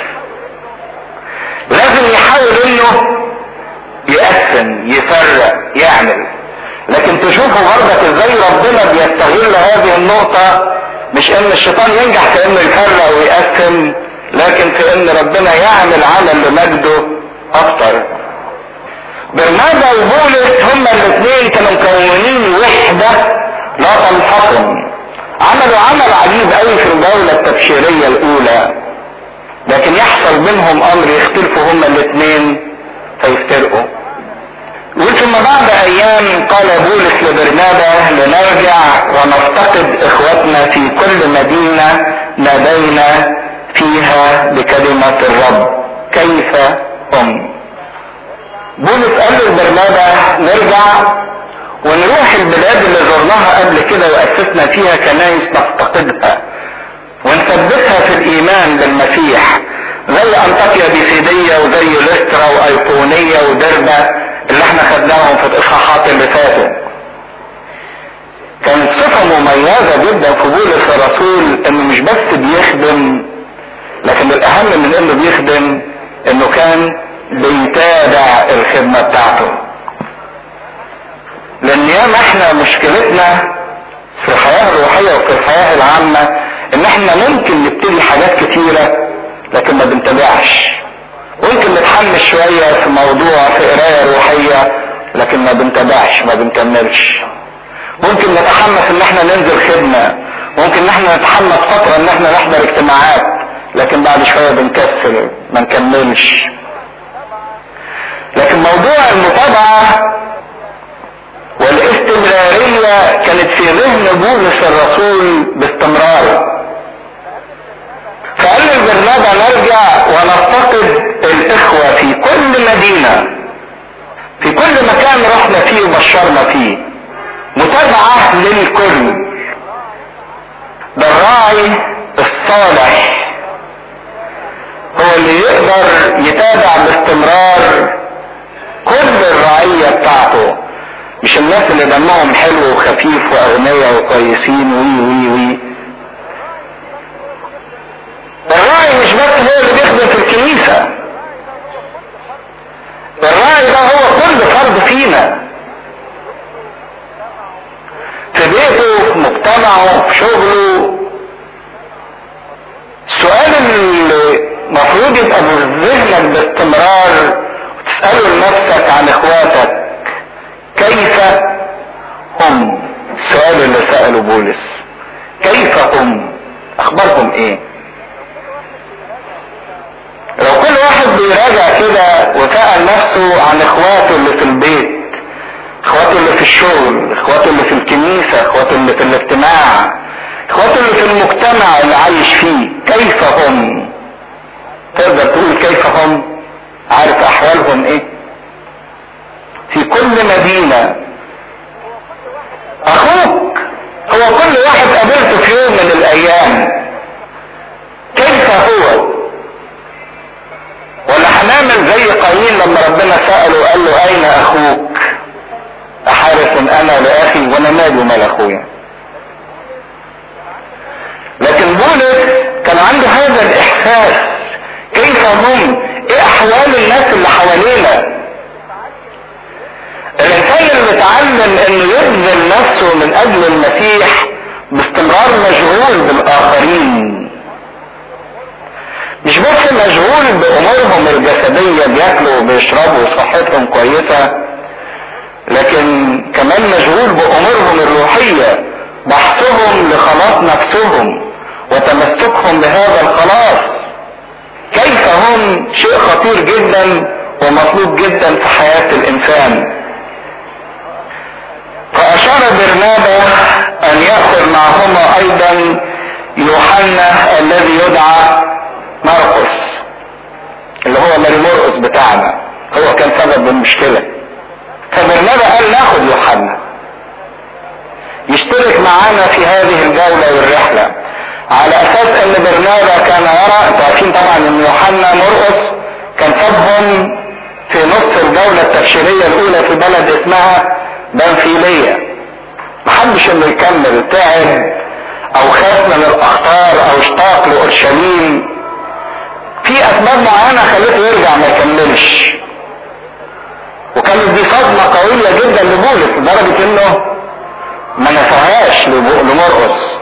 لازم يحاول انه يقسم يفرق يعمل لكن تشوفوا برضك ازاي ربنا بيستغل هذه النقطة مش ان الشيطان ينجح في انه يفرق ويقسم لكن في ان ربنا يعمل عمل لمجده اكتر برنابا وبولس هما الاثنين كانوا مكونين وحدة لا تنفصل عملوا عمل عجيب قوي في الجولة التبشيرية الاولى لكن يحصل بينهم امر يختلفوا هما الاثنين فيفترقوا وثم بعد ايام قال بولس لبرنابا لنرجع ونفتقد اخوتنا في كل مدينة نادينا فيها بكلمة الرب كيف هم بولس قال لبرنابا نرجع ونروح البلاد اللي زرناها قبل كده واسسنا فيها كنايس نفتقدها ونثبتها في الايمان بالمسيح زي انطاكيا بيسيدية وزي لسترا وايقونية ودربة اللي احنا خدناهم في الاصحاحات اللي فاتوا كانت صفة مميزة جدا في بولس الرسول انه مش بس بيخدم لكن الاهم من انه بيخدم انه كان بيتابع الخدمة بتاعته لان ياما احنا مشكلتنا في الحياة الروحية وفي الحياة العامة ان احنا ممكن نبتدي حاجات كتيرة لكن ما بنتابعش ممكن نتحمس شوية في موضوع في قراية روحية لكن ما بنتابعش ما بنكملش ممكن نتحمس ان احنا ننزل خدمة ممكن ان احنا نتحمس فترة ان احنا نحضر اجتماعات لكن بعد شوية بنكسل ما نكملش لكن موضوع المتابعة والاستمرارية كانت في ذهن بولس الرسول باستمرار فقال للبرنابا نرجع ونفتقد الاخوة في كل مدينة في كل مكان رحنا فيه وبشرنا فيه متابعة للكل ده الراعي الصالح هو اللي يقدر يتابع باستمرار كل الرعية بتاعته مش الناس اللي دمهم حلو وخفيف واغنياء وكويسين وي وي وي مدينة في بيته في مجتمعه في شغله السؤال اللي المفروض يبقى في ذهنك باستمرار وتسأله لنفسك عن اخواتك كيف هم السؤال اللي سأله بولس كيف هم اخبارهم ايه لو كل واحد بيراجع كده وسأل نفسه عن اخواته اللي في البيت اخواته اللي في الشغل اخواته اللي في الكنيسة اخواته اللي في الاجتماع اخواته اللي في المجتمع اللي عايش فيه كيف هم تقدر تقول كيف هم عارف احوالهم ايه في كل مدينة اخوك هو كل واحد قابلته في يوم من الايام كيف هو ولا هنعمل زي قايين لما ربنا سأله قال له اين اخوك احارس انا لاخي وانا مالي ومال اخويا لكن بولس كان عنده هذا الاحساس كيف هم ايه احوال الناس اللي حوالينا الانسان اللي متعلم انه يبذل نفسه من اجل المسيح باستمرار مشغول بالاخرين مش بس مشغول بامورهم الجسدية بياكلوا وبيشربوا صحتهم كويسة لكن كمان مشغول بامورهم الروحية بحثهم لخلاص نفسهم وتمسكهم بهذا الخلاص كيف هم شيء خطير جدا ومطلوب جدا في حياة الانسان فاشار برنابا ان يأخذ معهما ايضا يوحنا الذي يدعى مرقس اللي هو ماري مرقس بتاعنا هو كان سبب المشكلة فبرنابا قال ناخد يوحنا يشترك معانا في هذه الجولة والرحلة على اساس ان برنابا كان يرى انتوا عارفين طبعا ان يوحنا مرقس كان سابهم في نص الجولة التبشيرية الاولى في بلد اسمها بنفيلية محبش انه يكمل تعب او خاف من الاخطار او اشتاق لاورشليم في اسباب معينة خلته يرجع ما يكملش وكانت دي صدمة قوية جدا لبولس لدرجة انه ما نفعهاش لمرقس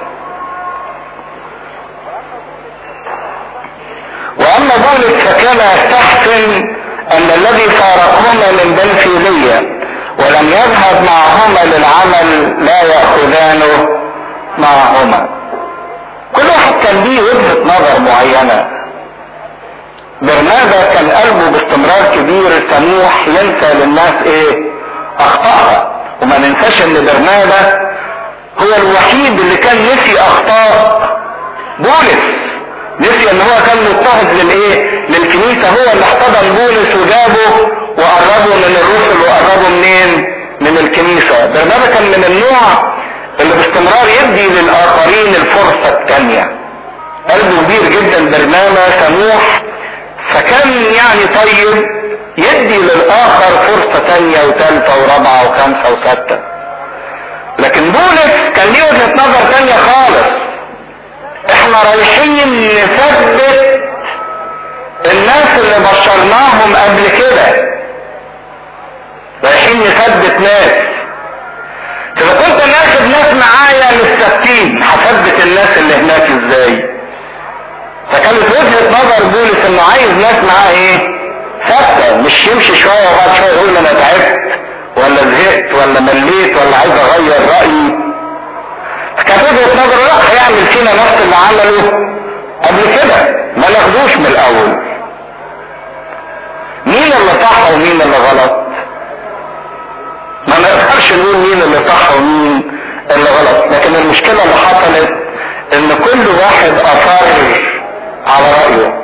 واما بولس فكان يستحسن ان الذي فارقهما من بنفيلية ولم يذهب معهما للعمل لا يأخذانه معهما كل واحد كان ليه وجهة نظر معينة برنابا كان قلبه باستمرار كبير سموح ينسى للناس ايه اخطائها وما ننساش ان برنابا هو الوحيد اللي كان نسي اخطاء بولس نسي ان هو كان مضطهد للايه للكنيسه هو اللي احتضن بولس وجابه وقربه من الرسل وقربه منين من الكنيسه برنابا كان من النوع اللي باستمرار يدي للاخرين الفرصه الثانيه قلبه كبير جدا برنامج سموح فكان يعني طيب يدي للاخر فرصة تانية وثالثة ورابعة وخمسة وستة لكن بولس كان ليه وجهة نظر تانية خالص احنا رايحين نثبت الناس اللي بشرناهم قبل كده رايحين نثبت ناس اذا كنت ناخد ناس معايا مش ثابتين هثبت الناس اللي هناك ازاي فكانت وجهة نظر بولس انه عايز ناس معاه ايه ثابتة مش يمشي شوية وبعد شوية يقول انا تعبت ولا زهقت ولا مليت ولا عايز اغير رأيي فكانت وجهة نظر لا هيعمل فينا نفس اللي عمله قبل كده ما ناخدوش من الاول مين اللي صح ومين اللي غلط ما نقدرش نقول مين اللي صح ومين اللي غلط لكن المشكلة اللي حصلت ان كل واحد اصر على رأيه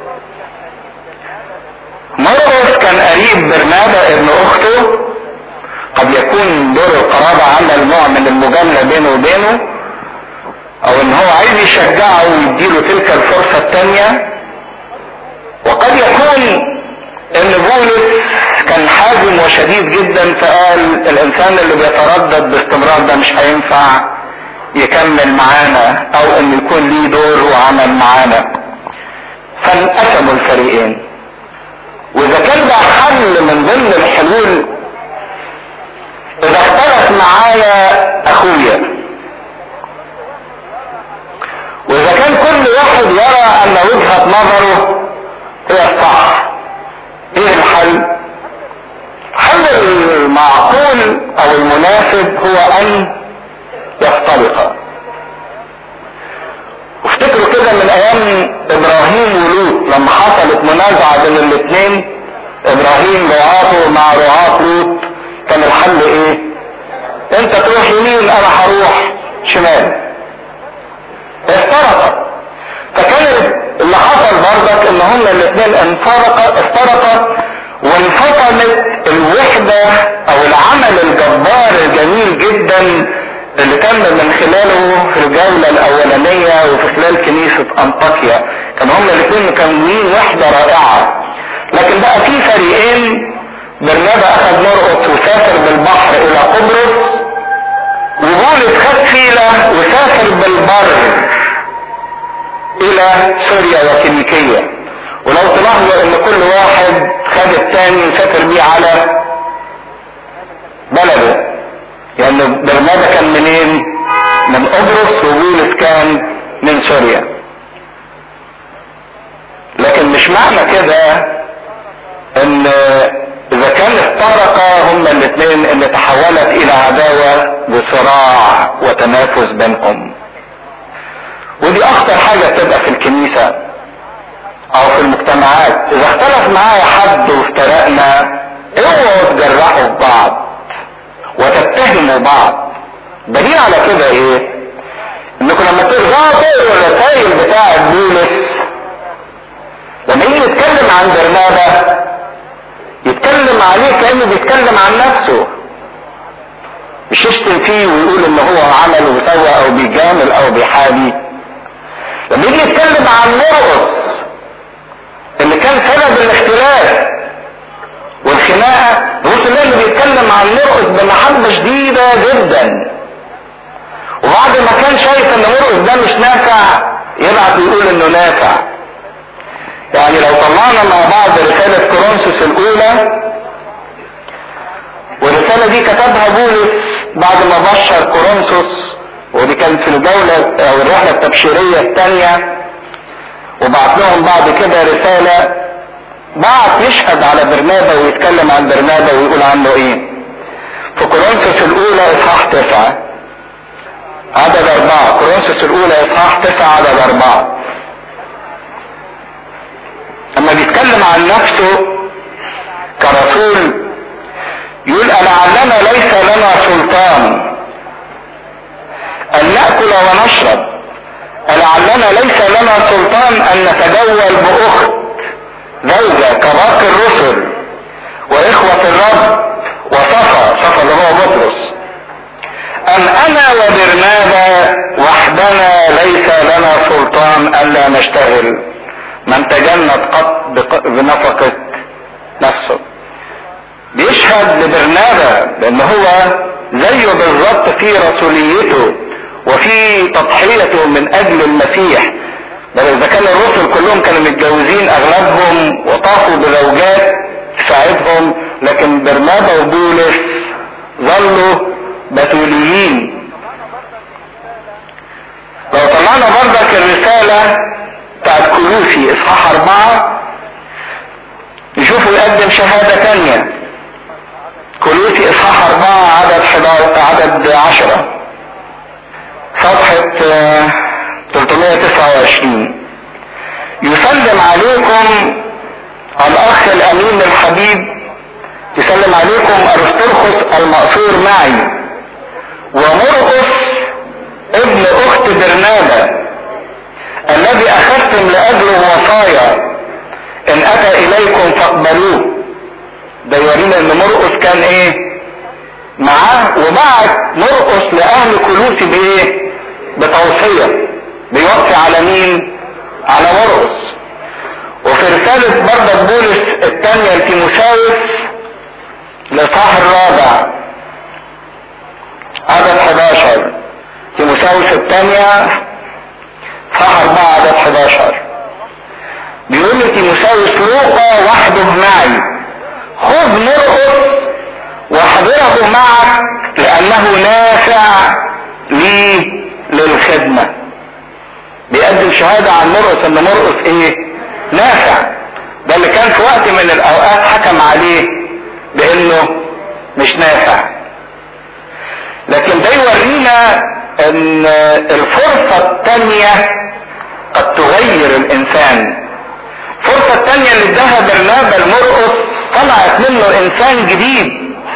مرقس كان قريب برنابا ابن اخته قد يكون دور القرابة عمل نوع من المجاملة بينه وبينه او ان هو عايز يشجعه ويديله تلك الفرصة التانية وقد يكون ان بولس كان حازم وشديد جدا فقال الانسان اللي بيتردد باستمرار ده مش هينفع يكمل معانا او ان يكون ليه دور وعمل معانا فانقسموا الفريقين واذا كان ده حل من ضمن الحلول اذا اختلف معايا اخويا واذا كان كل واحد يرى ان وجهة نظره هي الصح ايه الحل الحل المعقول او المناسب هو ان يفترقا وافتكروا كده من ايام ابراهيم ولوط لما حصلت منازعة بين الاثنين ابراهيم رعاته مع رعاة لوط كان الحل ايه انت تروح يمين انا هروح شمال افترقا فكان اللي حصل برضك ان هما الاثنين انفرقا افترقا وانفصلت الوحدة او العمل الجبار الجميل جدا اللي تم من خلاله في الجولة الاولانية وفي خلال كنيسة انطاكيا كان هما الاثنين مكونين وحدة رائعة لكن بقى في فريقين برنابا اخذ مرقص وسافر بالبحر الى قبرص وبولس خد فيلة وسافر بالبر الى سوريا وكينيكية ولو تلاحظوا ان كل واحد خد التاني وسافر بيه على بلده لان يعني برنابا كان منين من قبرص وبولس كان من سوريا لكن مش معنى كده ان اذا كان افترقا هما الاثنين ان تحولت الى عداوة وصراع وتنافس بينهم ودي اخطر حاجة بتبقى في الكنيسة او في المجتمعات اذا اختلف معايا حد وافترقنا اوعوا تجرحوا في بعض وتتهموا بعض دليل على كده ايه انكم لما ترجعوا تقروا الرسائل بتاعة بولس لما يجي يتكلم عن برنابا يتكلم عليه كانه بيتكلم عن نفسه مش يشتم فيه ويقول ان هو عمل وسوى او بيجامل او بيحابي لما يجي يتكلم عن مرقص اللي كان سبب الاختلاف والخناقه بص اللي بيتكلم عن مرقص بمحبه شديده جدا وبعد ما كان شايف ان مرقص ده مش نافع يبعت يقول انه نافع يعني لو طلعنا مع بعض رسالة كورنثوس الأولى والرسالة دي كتبها بولس بعد ما بشر كورنثوس ودي كانت في الجولة أو الرحلة التبشيرية الثانية وبعت لهم بعد كده رسالة بعت يشهد على برنابا ويتكلم عن برنابا ويقول عنه ايه في كورنثوس الأولى إصحاح تسعة عدد أربعة كورنثوس الأولى إصحاح تسعة عدد أربعة لما بيتكلم عن نفسه كرسول يقول لعلنا ليس لنا سلطان ان ناكل ونشرب لعلنا ليس لنا سلطان ان نتجول باخت زوجة كباقي الرسل واخوة الرب وصفا صفا اللي هو بطرس ام انا وبرنابا وحدنا ليس لنا سلطان الا نشتغل من تجند قط بنفقة نفسه بيشهد لبرنابا لان هو زيه بالظبط في رسوليته وفي تضحيته من اجل المسيح بل اذا كان الرسل كلهم كانوا متجوزين اغلبهم وطافوا بزوجات تساعدهم لكن برنابا وبولس ظلوا بتوليين لو طلعنا برضك الرسالة بتاعت كلوسي اصحاح اربعة نشوفوا يقدم شهادة تانية كلوسي اصحاح اربعة عدد حدا عدد عشرة صفحة 329 يسلم عليكم الاخ الامين الحبيب يسلم عليكم ارسطرخس المأثور معي ومرقس ابن اخت برنابا الذي اخذتم لاجله وصايا ان اتى اليكم فاقبلوه ده يورينا ان مرقس كان ايه معاه وبعت مرقس لاهل كلوسي بايه بتوصية بيوصي على مين على مرقس وفي رسالة برضه بولس الثانية لتيموساوس الاصحاح الرابع عدد 11 تيموساوس الثانية صح 4 عدد 11 بيقول لتيموساوس لوقا وحده معي خذ مرقس واحضره معك لانه نافع لي للخدمة بيقدم شهادة عن مرقس ان مرقس ايه نافع ده اللي كان في وقت من الاوقات حكم عليه بانه مش نافع لكن ده يورينا ان الفرصة التانية قد تغير الانسان الفرصة التانية اللي اداها برنابا المرقس طلعت منه انسان جديد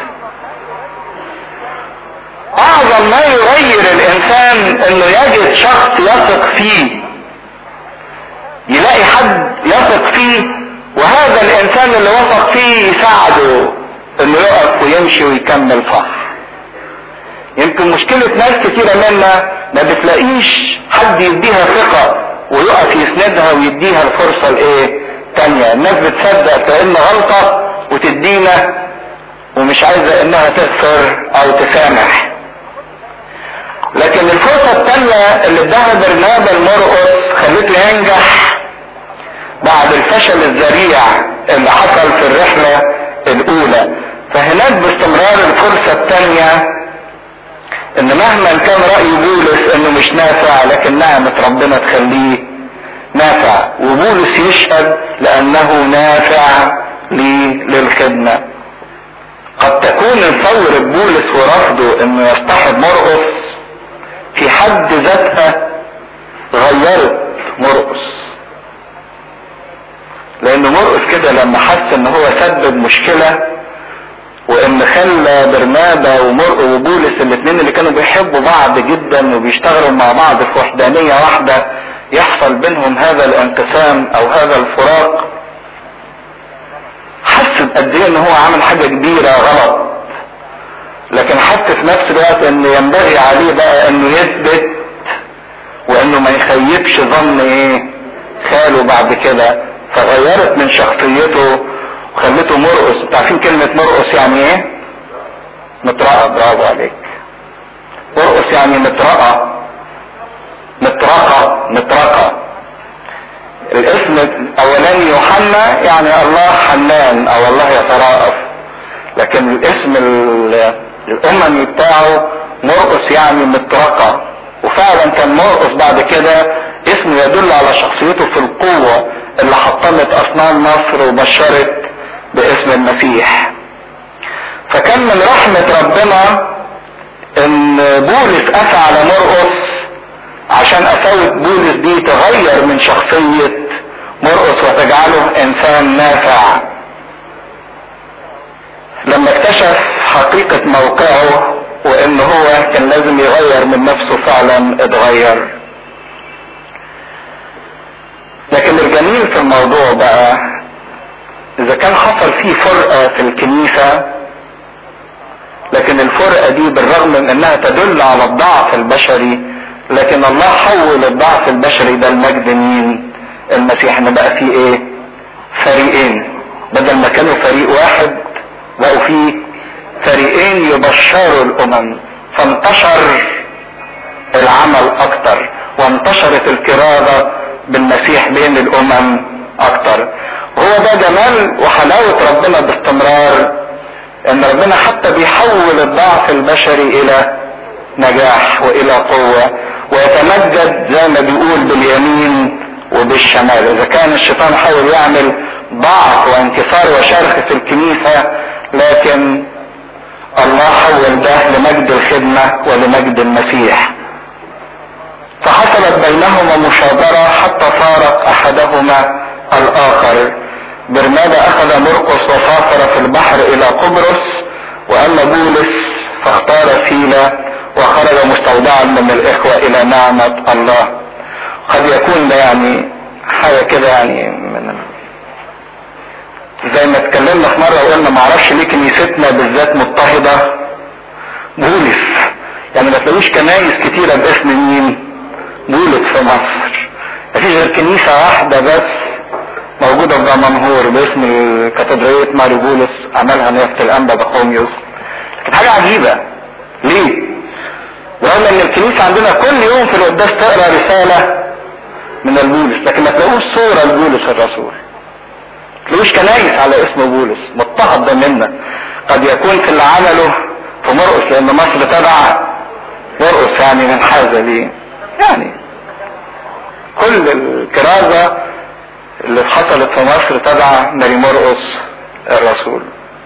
اعظم ما يغير الانسان انه يجد شخص يثق فيه يلاقي حد يثق فيه وهذا الانسان اللي وثق فيه يساعده انه يقف ويمشي ويكمل صح يمكن مشكلة ناس كتيرة منا ما بتلاقيش حد يديها ثقة ويقف يسندها ويديها الفرصة الايه تانية الناس بتصدق كأن غلطة وتدينا ومش عايزة انها تغفر او تسامح لكن الفرصة التانية اللي اداها برنابا المرقص خلته ينجح بعد الفشل الذريع اللي حصل في الرحلة الاولى فهناك باستمرار الفرصة التانية ان مهما كان رأي بولس انه مش نافع لكن نعمة ربنا تخليه نافع وبولس يشهد لانه نافع لي للخدمة قد تكون ثورة بولس ورفضه انه يصطحب مرقص في حد ذاتها غيرت مرقص لان مرقص كده لما حس ان هو سبب مشكلة وان خلى برنابا ومرق وبولس الاثنين اللي كانوا بيحبوا بعض جدا وبيشتغلوا مع بعض في وحدانية واحدة يحصل بينهم هذا الانقسام او هذا الفراق حس بقد ايه ان هو عمل حاجة كبيرة غلط لكن حس في نفس الوقت ان ينبغي عليه بقى انه يثبت وانه ما يخيبش ظن ايه خاله بعد كده فغيرت من شخصيته وخلته مرقص انتوا عارفين كلمة مرقص يعني ايه مطرقة برافو عليك مرقص يعني مطرقة مطرقة مطرقة الاسم الاولاني يوحنا يعني الله حنان او الله يتراءف لكن الاسم الاممي بتاعه مرقص يعني مطرقة وفعلا كان مرقص بعد كده اسمه يدل على شخصيته في القوة اللي حطمت اصنام مصر وبشرت باسم المسيح فكان من رحمة ربنا ان بولس اتى على مرقص عشان اساوة بولس دي تغير من شخصية مرقص وتجعله انسان نافع لما اكتشف حقيقة موقعه وان هو كان لازم يغير من نفسه فعلا اتغير لكن الجميل في الموضوع بقى اذا كان حصل فيه فرقة في الكنيسة لكن الفرقة دي بالرغم من انها تدل على الضعف البشري لكن الله حول الضعف البشري ده المجد مين المسيح ان بقى فيه ايه فريقين بدل ما كانوا فريق واحد بقوا فيه فريقين يبشروا الامم فانتشر العمل اكتر وانتشرت الكرازة بالمسيح بين الامم اكتر وهو ده جمال وحلاوة ربنا باستمرار ان ربنا حتى بيحول الضعف البشري الى نجاح والى قوة ويتمجد زي ما بيقول باليمين وبالشمال اذا كان الشيطان حاول يعمل ضعف وانكسار وشرخ في الكنيسة لكن الله حول ده لمجد الخدمة ولمجد المسيح فحصلت بينهما مشاجرة حتى فارق احدهما الاخر برنابا اخذ مرقس وسافر في البحر الى قبرص واما بولس فاختار سيلا وخرج مستودعا من الاخوة الى نعمة الله قد يكون ده يعني حاجة كده يعني من زي ما اتكلمنا في مرة وقلنا معرفش ليه كنيستنا بالذات مضطهدة بولس يعني ما تلاقوش كنايس كتيرة باسم مين بولس في مصر مفيش غير كنيسة واحدة بس موجودة في دمنهور باسم كاتدرائية ماري بولس عملها نيافة الأنبا بخوميوس كانت حاجة عجيبة ليه؟ رغم ان الكنيسة عندنا كل يوم في القداس تقرا رسالة من البولس لكن ما تلاقوش صورة لبولس الرسول تلاقوش كنايس على اسم بولس مضطهد ده منا قد يكون في اللي عمله في مرقس لان مصر تبع مرقس يعني من حاجة ليه يعني كل الكرازة اللي حصلت في مصر تبع ماري مرقس الرسول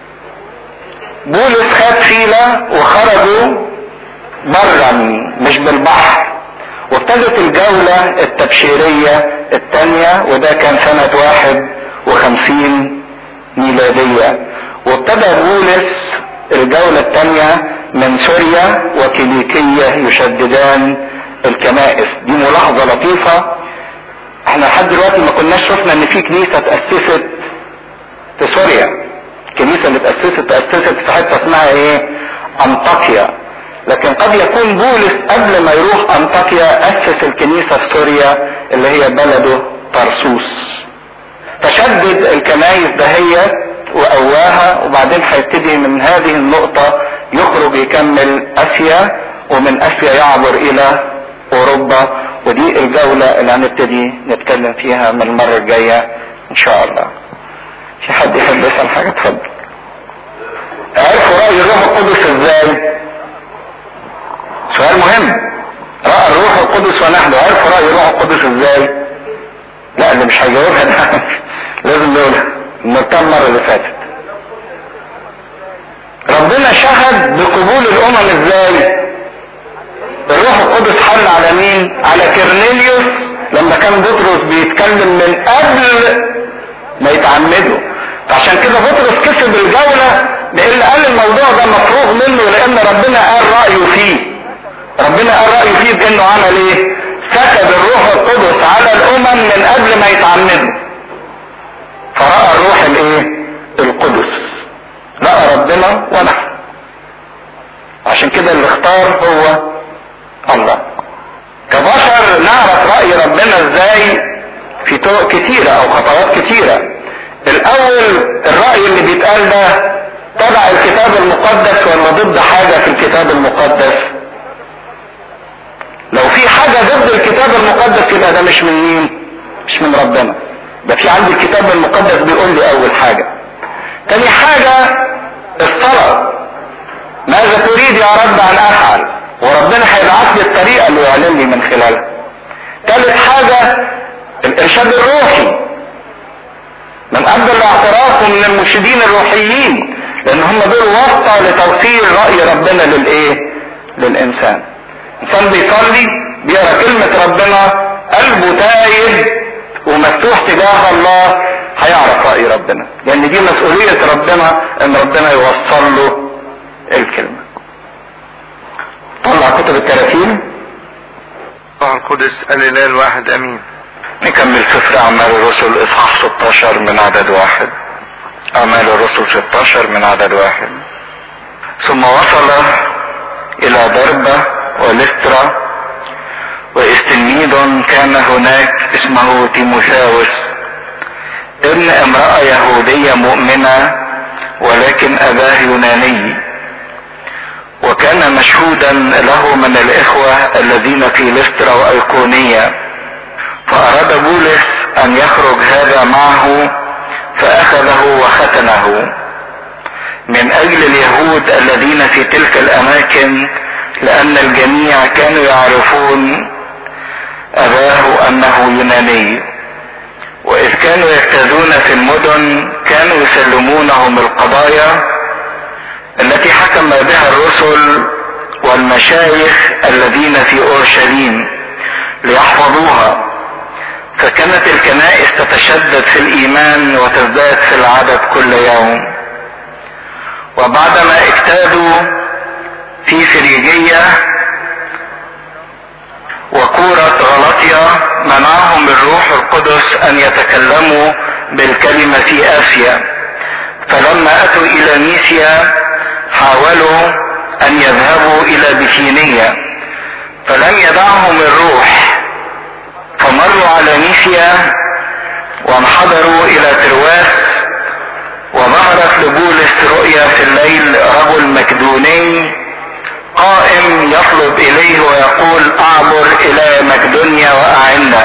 بولس خد فيلة وخرجوا برا مش بالبحر وابتدت الجولة التبشيرية الثانية وده كان سنة واحد وخمسين ميلادية وابتدى بولس الجولة الثانية من سوريا وكيليكية يشددان الكنائس دي ملاحظة لطيفة احنا لحد دلوقتي ما كناش شفنا ان في كنيسة تأسست في سوريا الكنيسة اللي تأسست تأسست في حتة اسمها ايه انطاكيا لكن قد يكون بولس قبل ما يروح انطاكيا اسس الكنيسة في سوريا اللي هي بلده طرسوس فشدد الكنايس دهيت وقواها وبعدين هيبتدي من هذه النقطة يخرج يكمل اسيا ومن اسيا يعبر الى اوروبا ودي الجولة اللي هنبتدي نتكلم فيها من المرة الجاية ان شاء الله في حد يحب يسأل حاجة اتفضل عرفوا رأي الروح القدس ازاي سؤال مهم رأى الروح القدس ونحن عرفوا رأي الروح القدس ازاي لا اللي مش هيجاوبها ده لازم نقولها قلتها المرة اللي فاتت ربنا شهد بقبول الامم ازاي الروح القدس حل على مين على كرنيليوس لما كان بطرس بيتكلم من قبل ما يتعمدوا فعشان كده بطرس كسب الجولة لان قال الموضوع ده مفروغ منه لان ربنا قال رأيه فيه ربنا قال رأيه فيه بانه عمل ايه سكب الروح القدس على الامم من قبل ما يتعمدوا فرأى الروح الايه القدس رأى ربنا ونحن عشان كده اللي اختار هو الله كبشر نعرف رأي ربنا ازاي في طرق كتيرة او خطوات كتيرة الاول الرأي اللي بيتقال ده تبع الكتاب المقدس ولا ضد حاجة في الكتاب المقدس لو في حاجة ضد الكتاب المقدس يبقى ده مش من مين مش من ربنا ده في عندي الكتاب المقدس بيقول لي اول حاجة تاني حاجة الصلاة ماذا تريد يا رب ان افعل وربنا هيبعت لي الطريقة اللي يعلن لي من خلالها ثالث حاجة الارشاد الروحي من قبل الاعتراف من المرشدين الروحيين لان هم دول واسطة لتوصيل رأي ربنا للايه للانسان انسان بيصلي بيقرا كلمة ربنا قلبه تايب ومفتوح تجاه الله هيعرف رأي ربنا لان دي مسؤولية ربنا ان ربنا يوصل له الكلمة طلع كتب التلاتين روح القدس الاله الواحد امين نكمل سفر اعمال الرسل اصحاح 16 من عدد واحد اعمال الرسل 16 من عدد واحد ثم وصل الى دربة ولسترا واذ تلميذ كان هناك اسمه تيموثاوس ابن امرأة يهودية مؤمنة ولكن اباه يوناني وكان مشهودا له من الاخوة الذين في لسترا وايقونية فاراد بولس ان يخرج هذا معه فاخذه وختنه من اجل اليهود الذين في تلك الاماكن لان الجميع كانوا يعرفون اباه انه يوناني واذ كانوا يجتازون في المدن كانوا يسلمونهم القضايا التي حكم بها الرسل والمشايخ الذين في اورشليم ليحفظوها فكانت الكنائس تتشدد في الايمان وتزداد في العدد كل يوم وبعدما اجتادوا في فريجية وكورة غلطية منعهم الروح القدس ان يتكلموا بالكلمة في اسيا فلما اتوا الى ميسيا حاولوا ان يذهبوا الى بثينية فلم يدعهم الروح فمروا على ميسيا وانحدروا الى ترواس وظهرت لبولس رؤيا في الليل رجل مكدوني قائم يطلب اليه ويقول اعبر الى مقدونيا واعنا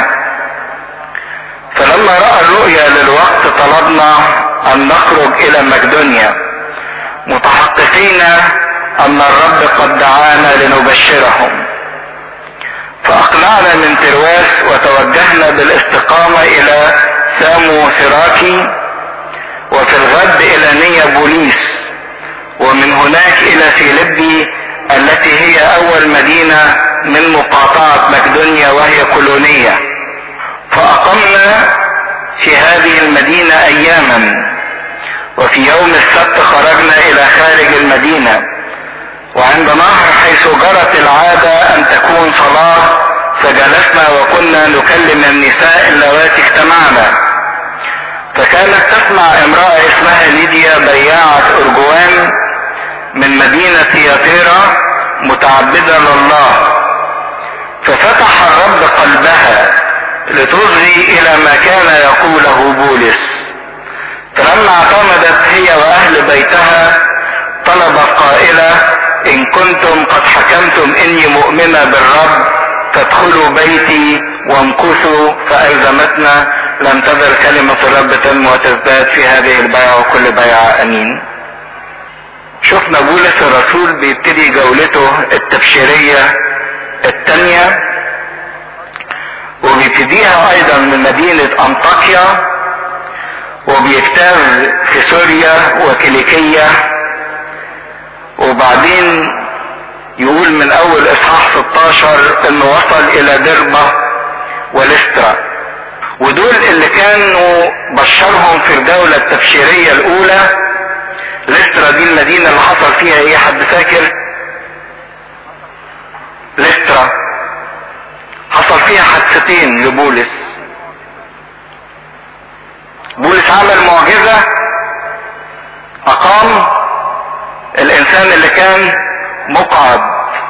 فلما راى الرؤيا للوقت طلبنا ان نخرج الى مقدونيا متحققين ان الرب قد دعانا لنبشرهم فاقلعنا من ترواس وتوجهنا بالاستقامة الى سامو ثراكي وفي الغد الى نيا بوليس ومن هناك الى فيلبي التي هي اول مدينة من مقاطعة مقدونيا وهي كولونية فاقمنا في هذه المدينة اياما وفي يوم السبت خرجنا الى خارج المدينة وعند نهر حيث جرت العادة ان تكون صلاة فجلسنا وكنا نكلم النساء اللواتي اجتمعنا فكانت تسمع امرأة اسمها ليديا بياعة ارجوان من مدينة تياتيرا متعبدة لله ففتح الرب قلبها لتصغي الى ما كان يقوله بولس فلما اعتمدت هي واهل بيتها طلبت قائلة ان كنتم قد حكمتم اني مؤمنة بالرب فادخلوا بيتي وامكثوا فالزمتنا لم تزل كلمة الرب تنمو وتزداد في هذه البيعة وكل بيعة امين شفنا بولس الرسول بيبتدي جولته التبشيرية التانية وبيبتديها ايضا من مدينة انطاكيا وبيجتاز في سوريا وكيليكية وبعدين يقول من اول اصحاح 16 انه وصل الى دربة ولسترا ودول اللي كانوا بشرهم في الجولة التبشيرية الاولى لسترا دي المدينة اللي حصل فيها ايه حد فاكر لسترا حصل فيها حادثتين لبولس بولس عمل معجزة اقام الانسان اللي كان مقعد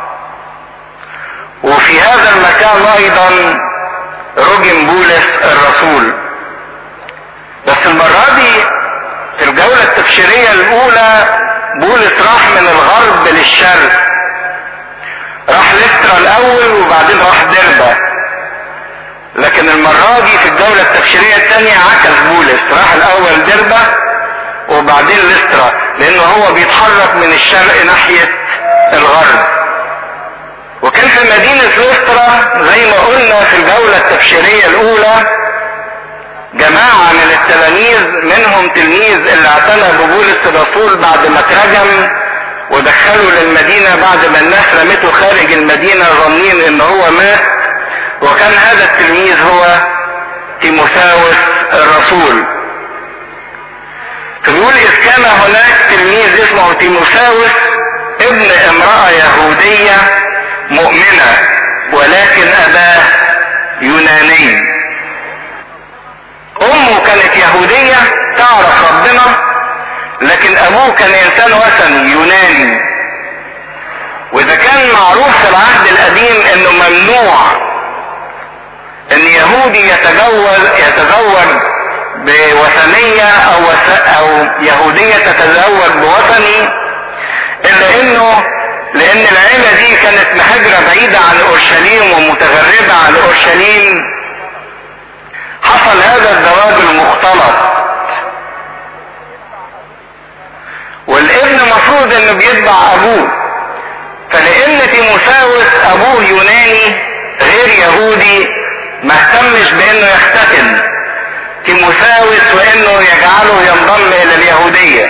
وفي هذا المكان ايضا رجم بولس الرسول بس المرة دي في الجولة التبشيرية الاولى بولس راح من الغرب للشرق راح لسترا الاول وبعدين راح دربة لكن المرة دي في الجولة التبشيرية الثانية عكس بولس راح الاول دربة وبعدين لسترا لانه هو بيتحرك من الشرق ناحية الغرب وكان في مدينة لسترا زي ما قلنا في الجولة التبشيرية الاولى جماعة من التلاميذ منهم تلميذ اللي اعتنى ببولس الرسول بعد ما اترجم ودخلوا للمدينة بعد ما الناس رمته خارج المدينة ظنين ان هو مات وكان هذا التلميذ هو تيموثاوس الرسول فبيقول اذ كان هناك تلميذ اسمه تيموثاوس ابن امرأة يهودية مؤمنة ولكن اباه يوناني امه كانت يهودية تعرف ربنا لكن ابوه كان انسان وثني يوناني واذا كان معروف في العهد القديم انه ممنوع ان يهودي يتجوز يتزوج بوثنية او وث... او يهودية تتزوج بوثني الا انه لان العيلة دي كانت مهاجرة بعيدة عن اورشليم ومتغربة عن اورشليم حصل هذا الزواج المختلط والابن مفروض انه بيتبع ابوه فلان تيموساوس ابوه يوناني غير يهودي ما اهتمش بانه يختتن تيموساوس وانه يجعله ينضم الى اليهودية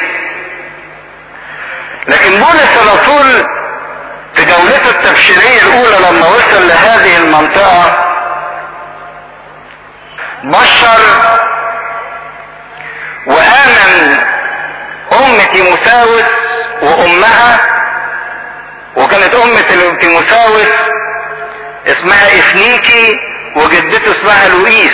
لكن بولس الرسول في جولته التبشيرية الاولى لما وصل لهذه المنطقة بشر وامن ام تيموساوس وامها وكانت ام تيموساوس اسمها افنيكي وجدته اسمها لوئيس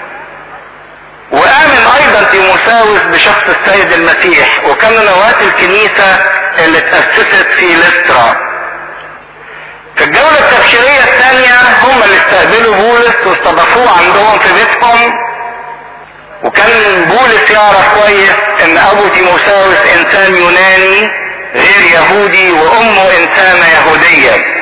وامن ايضا تيموساوس بشخص السيد المسيح وكانوا نواة الكنيسة اللي تأسست في لسترا في الجولة التبشيرية الثانية هم اللي استقبلوا بولس واستضافوه عندهم في بيتهم وكان بولس يعرف كويس ان ابو تيموساوس انسان يوناني غير يهودي وامه انسانة يهودية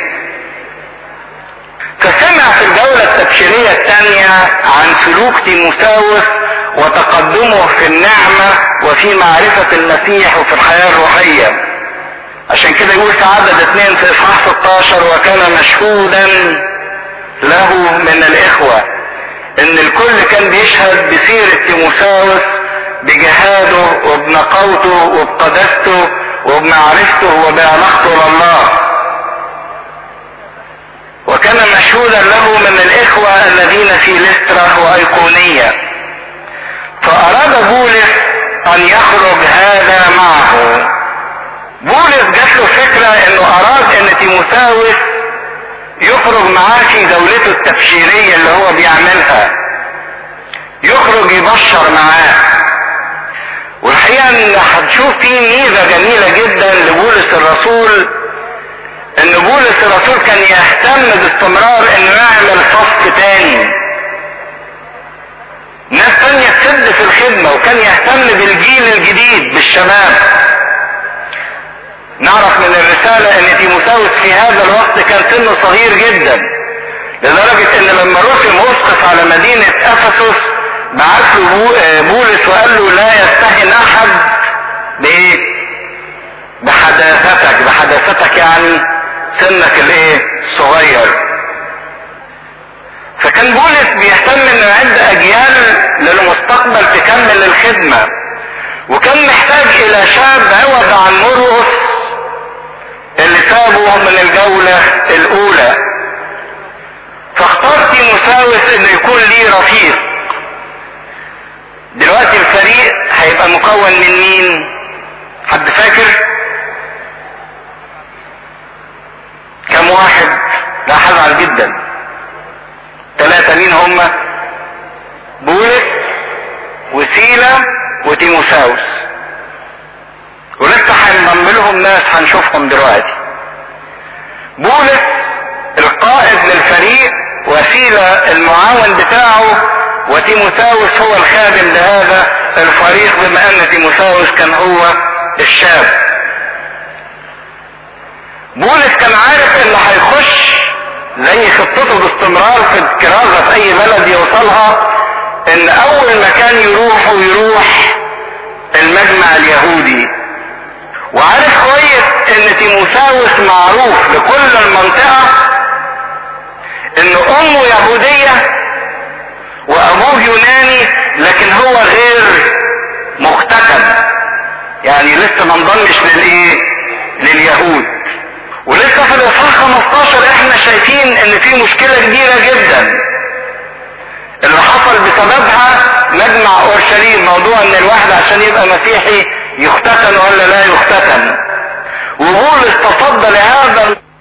فسمع في الجولة التبشيرية الثانية عن سلوك تيموساوس وتقدمه في النعمة وفي معرفة المسيح وفي الحياة الروحية عشان كده يقول في عدد اثنين في اصحاح 16 وكان مشهودا له من الاخوة ان الكل كان بيشهد بسيرة تيموساوس بجهاده وبنقاوته وبقداسته وبمعرفته وبعلاقته لله وكان مشهودا له من الاخوة الذين في لسترة وايقونية فاراد بولس ان يخرج هذا معه بولس جات له فكرة انه اراد ان تيموساوس يخرج معاه في جولته التبشيرية اللي هو بيعملها يخرج يبشر معاه والحقيقة ان هتشوف في ميزة جميلة جدا لبولس الرسول ان بولس الرسول كان يهتم باستمرار انه يعمل صف تاني ناس تانية تسد في الخدمة وكان يهتم بالجيل الجديد بالشباب نعرف من الرسالة ان تيموساوس في هذا الوقت كان سنه صغير جدا لدرجة ان لما رسم اسقف على مدينة افسس بعت له بولس وقال له لا يستهن احد بايه بحداثتك بحداثتك يعني سنك الايه الصغير فكان بولس بيهتم انه يعد اجيال للمستقبل تكمل الخدمة وكان محتاج الى شاب عوض عن مرقس اللي سابه من الجولة الاولى فاختار تيموساوس انه يكون ليه رفيق دلوقتي الفريق هيبقى مكون من مين حد فاكر كم واحد لا هزعل جدا ثلاثة مين هم بولس وسيلة وتيموساوس ولسه هنضم لهم ناس هنشوفهم دلوقتي بولس القائد للفريق وسيلة المعاون بتاعه وتيموساوس هو الخادم لهذا الفريق بما ان تيموساوس كان هو الشاب بولس كان عارف انه هيخش زي خطته باستمرار في الكرازة في اي بلد يوصلها ان اول مكان يروحه يروح المجمع اليهودي وعارف كويس ان تيموساوس معروف لكل المنطقة ان امه يهودية وابوه يوناني لكن هو غير مختتم يعني لسه ما انضمش للايه لليهود ولسه في الاصحاح 15 احنا شايفين ان في مشكله كبيره جدا اللي حصل بسببها مجمع اورشليم موضوع ان الواحد عشان يبقى مسيحي يختتن ولا لا يختتن وبولس تصدى لهذا